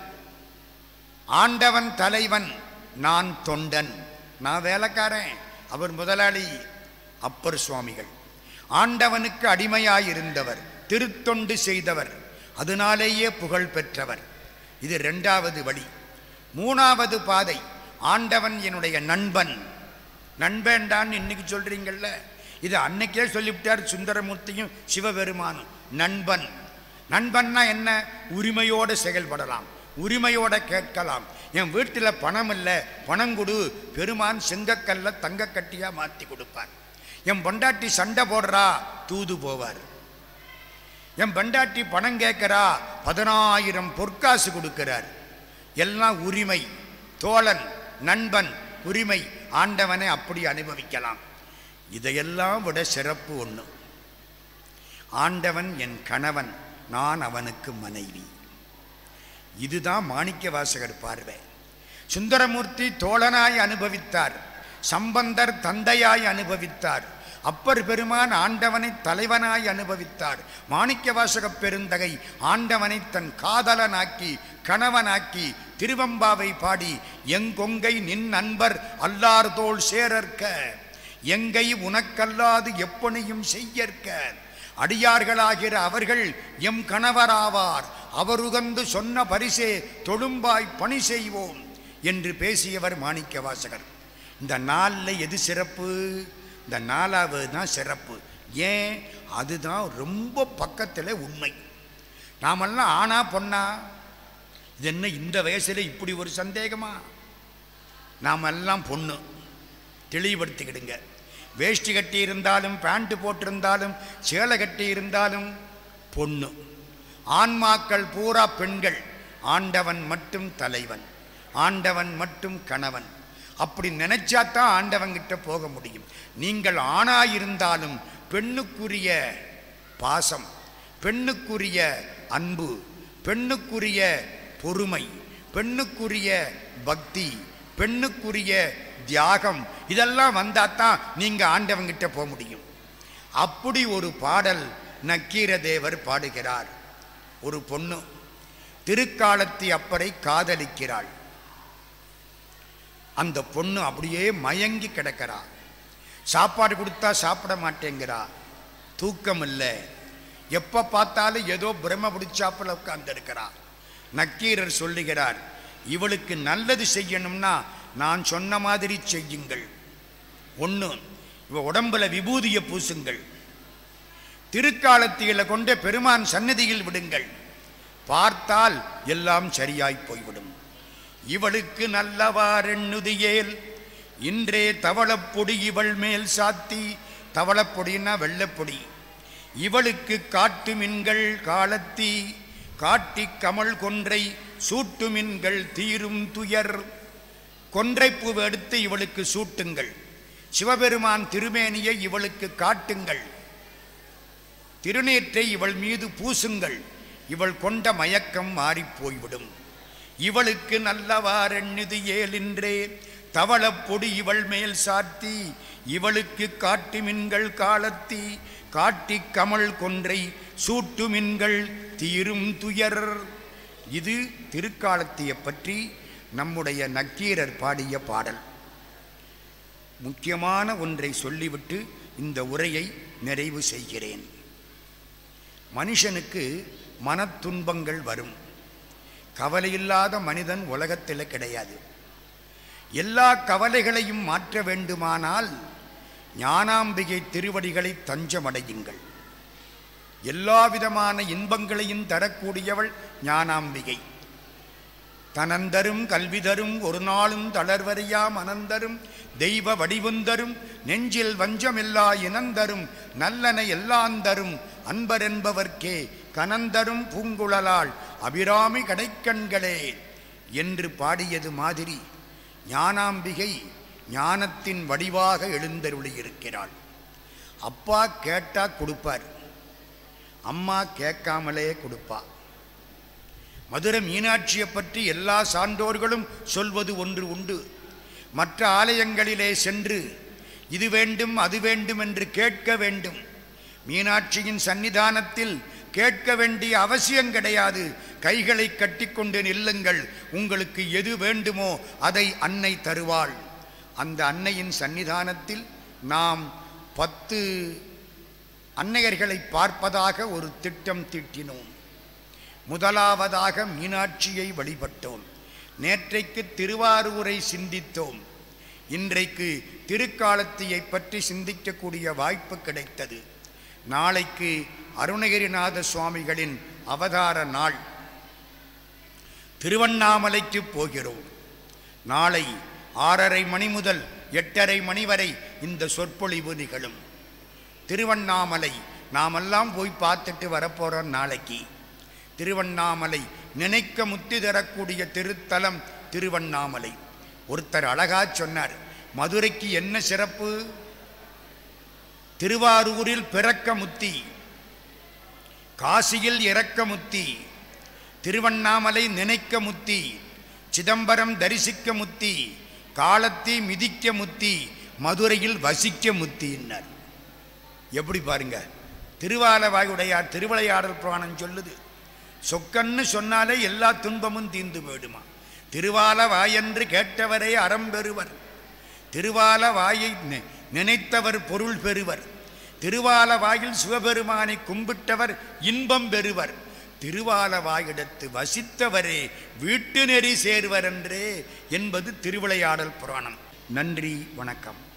ஆண்டவன் தலைவன் நான் தொண்டன் நான் வேலைக்காரன் அவர் முதலாளி அப்பர் சுவாமிகள் ஆண்டவனுக்கு அடிமையாயிருந்தவர் திருத்தொண்டு செய்தவர் அதனாலேயே புகழ் பெற்றவர் இது ரெண்டாவது வழி மூணாவது பாதை ஆண்டவன் என்னுடைய நண்பன் நண்பன்டான்னு இன்னைக்கு சொல்றீங்கல்ல இது அன்னைக்கே சொல்லிவிட்டார் சுந்தரமூர்த்தியும் சிவபெருமானும் நண்பன் நண்பன்னா என்ன உரிமையோடு செயல்படலாம் உரிமையோட கேட்கலாம் என் வீட்டில் பணம் இல்லை பணம் கொடு பெருமான் செங்கக்கல்ல தங்கக்கட்டியா மாற்றி கொடுப்பார் என் பொண்டாட்டி சண்டை போடுறா தூது போவார் என் பொண்டாட்டி பணம் கேட்கிறா பதினாயிரம் பொற்காசு கொடுக்கிறார் எல்லாம் உரிமை தோழன் நண்பன் உரிமை ஆண்டவனை அப்படி அனுபவிக்கலாம் இதையெல்லாம் விட சிறப்பு ஒன்று ஆண்டவன் என் கணவன் நான் அவனுக்கு மனைவி இதுதான் மாணிக்க வாசகர் பார்வை சுந்தரமூர்த்தி தோழனாய் அனுபவித்தார் சம்பந்தர் தந்தையாய் அனுபவித்தார் அப்பர் பெருமான் ஆண்டவனை தலைவனாய் அனுபவித்தார் மாணிக்க வாசகப் பெருந்தகை ஆண்டவனை தன் காதலனாக்கி கணவனாக்கி திருவம்பாவை பாடி எங்கொங்கை நின் நண்பர் அல்லார்தோள் சேரற்க எங்கை உனக்கல்லாது எப்பணியும் செய்யற்க அடியார்களாகிற அவர்கள் எம் கணவராவார் அவருகந்து சொன்ன பரிசே தொழும்பாய் பணி செய்வோம் என்று பேசியவர் மாணிக்க வாசகர் இந்த நாளில் எது சிறப்பு இந்த நாலாவது தான் சிறப்பு ஏன் அதுதான் ரொம்ப பக்கத்தில் உண்மை நாமெல்லாம் ஆனா பொண்ணா இது என்ன இந்த வயசில் இப்படி ஒரு சந்தேகமா நாம் எல்லாம் பொண்ணு தெளிவுபடுத்திக்கிடுங்க வேஷ்டி கட்டி இருந்தாலும் பேண்ட் போட்டிருந்தாலும் சேலை கட்டி இருந்தாலும் பொண்ணு ஆன்மாக்கள் பூரா பெண்கள் ஆண்டவன் மட்டும் தலைவன் ஆண்டவன் மட்டும் கணவன் அப்படி நினைச்சாதான் ஆண்டவங்கிட்ட போக முடியும் நீங்கள் ஆணாயிருந்தாலும் பெண்ணுக்குரிய பாசம் பெண்ணுக்குரிய அன்பு பெண்ணுக்குரிய பொறுமை பெண்ணுக்குரிய பக்தி பெண்ணுக்குரிய தியாகம் இதெல்லாம் வந்தாதான் நீங்க ஆண்டவங்கிட்ட போக முடியும் அப்படி ஒரு பாடல் நக்கீர தேவர் பாடுகிறார் ஒரு பொண்ணு திருக்காலத்தி அப்பரை காதலிக்கிறாள் அந்த பொண்ணு அப்படியே மயங்கி கிடக்கிறா சாப்பாடு கொடுத்தா சாப்பிட மாட்டேங்கிறா தூக்கம் இல்லை எப்போ பார்த்தாலும் ஏதோ பிரம்ம பிடிச்சாப்புல உட்கார்ந்துருக்கிறா நக்கீரர் சொல்லுகிறார் இவளுக்கு நல்லது செய்யணும்னா நான் சொன்ன மாதிரி செய்யுங்கள் ஒன்று இவ உடம்புல விபூதியை பூசுங்கள் திருக்காலத்திகளை கொண்டு பெருமான் சன்னதியில் விடுங்கள் பார்த்தால் எல்லாம் சரியாய் போய்விடும் இவளுக்கு நல்லவாரெண்ணுதியேல் இன்றே தவளப்பொடி இவள் மேல் சாத்தி தவளப்பொடின்னா வெள்ளப்பொடி இவளுக்கு காட்டு மின்கள் காலத்தி காட்டி கமல் கொன்றை சூட்டு மின்கள் தீரும் துயர் கொன்றைப்பூவை எடுத்து இவளுக்கு சூட்டுங்கள் சிவபெருமான் திருமேனியை இவளுக்கு காட்டுங்கள் திருநீற்றை இவள் மீது பூசுங்கள் இவள் கொண்ட மயக்கம் மாறிப் போய்விடும் இவளுக்கு நல்லவாரெண்ணிது ஏலின்றே தவளப்பொடி இவள் மேல் சாத்தி இவளுக்கு காட்டு மின்கள் காலத்தி காட்டி கமல் கொன்றை சூட்டு மின்கள் தீரும் துயர் இது திருக்காலத்திய பற்றி நம்முடைய நக்கீரர் பாடிய பாடல் முக்கியமான ஒன்றை சொல்லிவிட்டு இந்த உரையை நிறைவு செய்கிறேன் மனுஷனுக்கு மனத்துன்பங்கள் வரும் கவலையில்லாத மனிதன் உலகத்தில் கிடையாது எல்லா கவலைகளையும் மாற்ற வேண்டுமானால் ஞானாம்பிகை திருவடிகளை தஞ்சமடையுங்கள் எல்லா விதமான இன்பங்களையும் தரக்கூடியவள் ஞானாம்பிகை தனந்தரும் கல்வி தரும் ஒரு நாளும் தளர்வறியா மனந்தரும் தெய்வ வடிவுந்தரும் நெஞ்சில் வஞ்சமில்லா இனந்தரும் நல்லன எல்லாந்தரும் அன்பரென்பவர்க்கே கனந்தரும் பூங்குழலால் அபிராமி கடைக்கண்களே என்று பாடியது மாதிரி ஞானாம்பிகை ஞானத்தின் வடிவாக எழுந்தருளியிருக்கிறாள் அப்பா கேட்டா கொடுப்பார் அம்மா கேட்காமலே கொடுப்பா மதுரை மீனாட்சியை பற்றி எல்லா சான்றோர்களும் சொல்வது ஒன்று உண்டு மற்ற ஆலயங்களிலே சென்று இது வேண்டும் அது வேண்டும் என்று கேட்க வேண்டும் மீனாட்சியின் சன்னிதானத்தில் கேட்க வேண்டிய அவசியம் கிடையாது கைகளை கட்டிக்கொண்டு நில்லுங்கள் உங்களுக்கு எது வேண்டுமோ அதை அன்னை தருவாள் அந்த அன்னையின் சன்னிதானத்தில் நாம் பத்து அன்னையர்களை பார்ப்பதாக ஒரு திட்டம் தீட்டினோம் முதலாவதாக மீனாட்சியை வழிபட்டோம் நேற்றைக்கு திருவாரூரை சிந்தித்தோம் இன்றைக்கு திருக்காலத்தியை பற்றி சிந்திக்கக்கூடிய வாய்ப்பு கிடைத்தது நாளைக்கு அருணகிரிநாத சுவாமிகளின் அவதார நாள் திருவண்ணாமலைக்கு போகிறோம் நாளை ஆறரை மணி முதல் எட்டரை மணி வரை இந்த சொற்பொழிவு நிகழும் திருவண்ணாமலை நாமெல்லாம் போய் பார்த்துட்டு வரப்போகிறோம் நாளைக்கு திருவண்ணாமலை நினைக்க முத்தி தரக்கூடிய திருத்தலம் திருவண்ணாமலை ஒருத்தர் அழகா சொன்னார் மதுரைக்கு என்ன சிறப்பு திருவாரூரில் பிறக்க முத்தி காசியில் இறக்க முத்தி திருவண்ணாமலை நினைக்க முத்தி சிதம்பரம் தரிசிக்க முத்தி காலத்தி மிதிக்க முத்தி மதுரையில் வசிக்க முத்தின்னார் எப்படி பாருங்க திருவாலவாயுடையார் திருவிளையாடல் புராணம் சொல்லுது சொக்கன்னு சொன்னாலே எல்லா துன்பமும் தீர்ந்து போயிடுமா திருவால வாயென்று கேட்டவரே அறம் பெறுவர் திருவால வாயை நி- நினைத்தவர் பொருள் பெறுவர் திருவால வாயில் சிவபெருமானை கும்பிட்டவர் இன்பம் பெறுவர் திருவால வாயிடத்து வசித்தவரே வீட்டு நெறி சேர்வர் என்றே என்பது திருவிளையாடல் புராணம் நன்றி வணக்கம்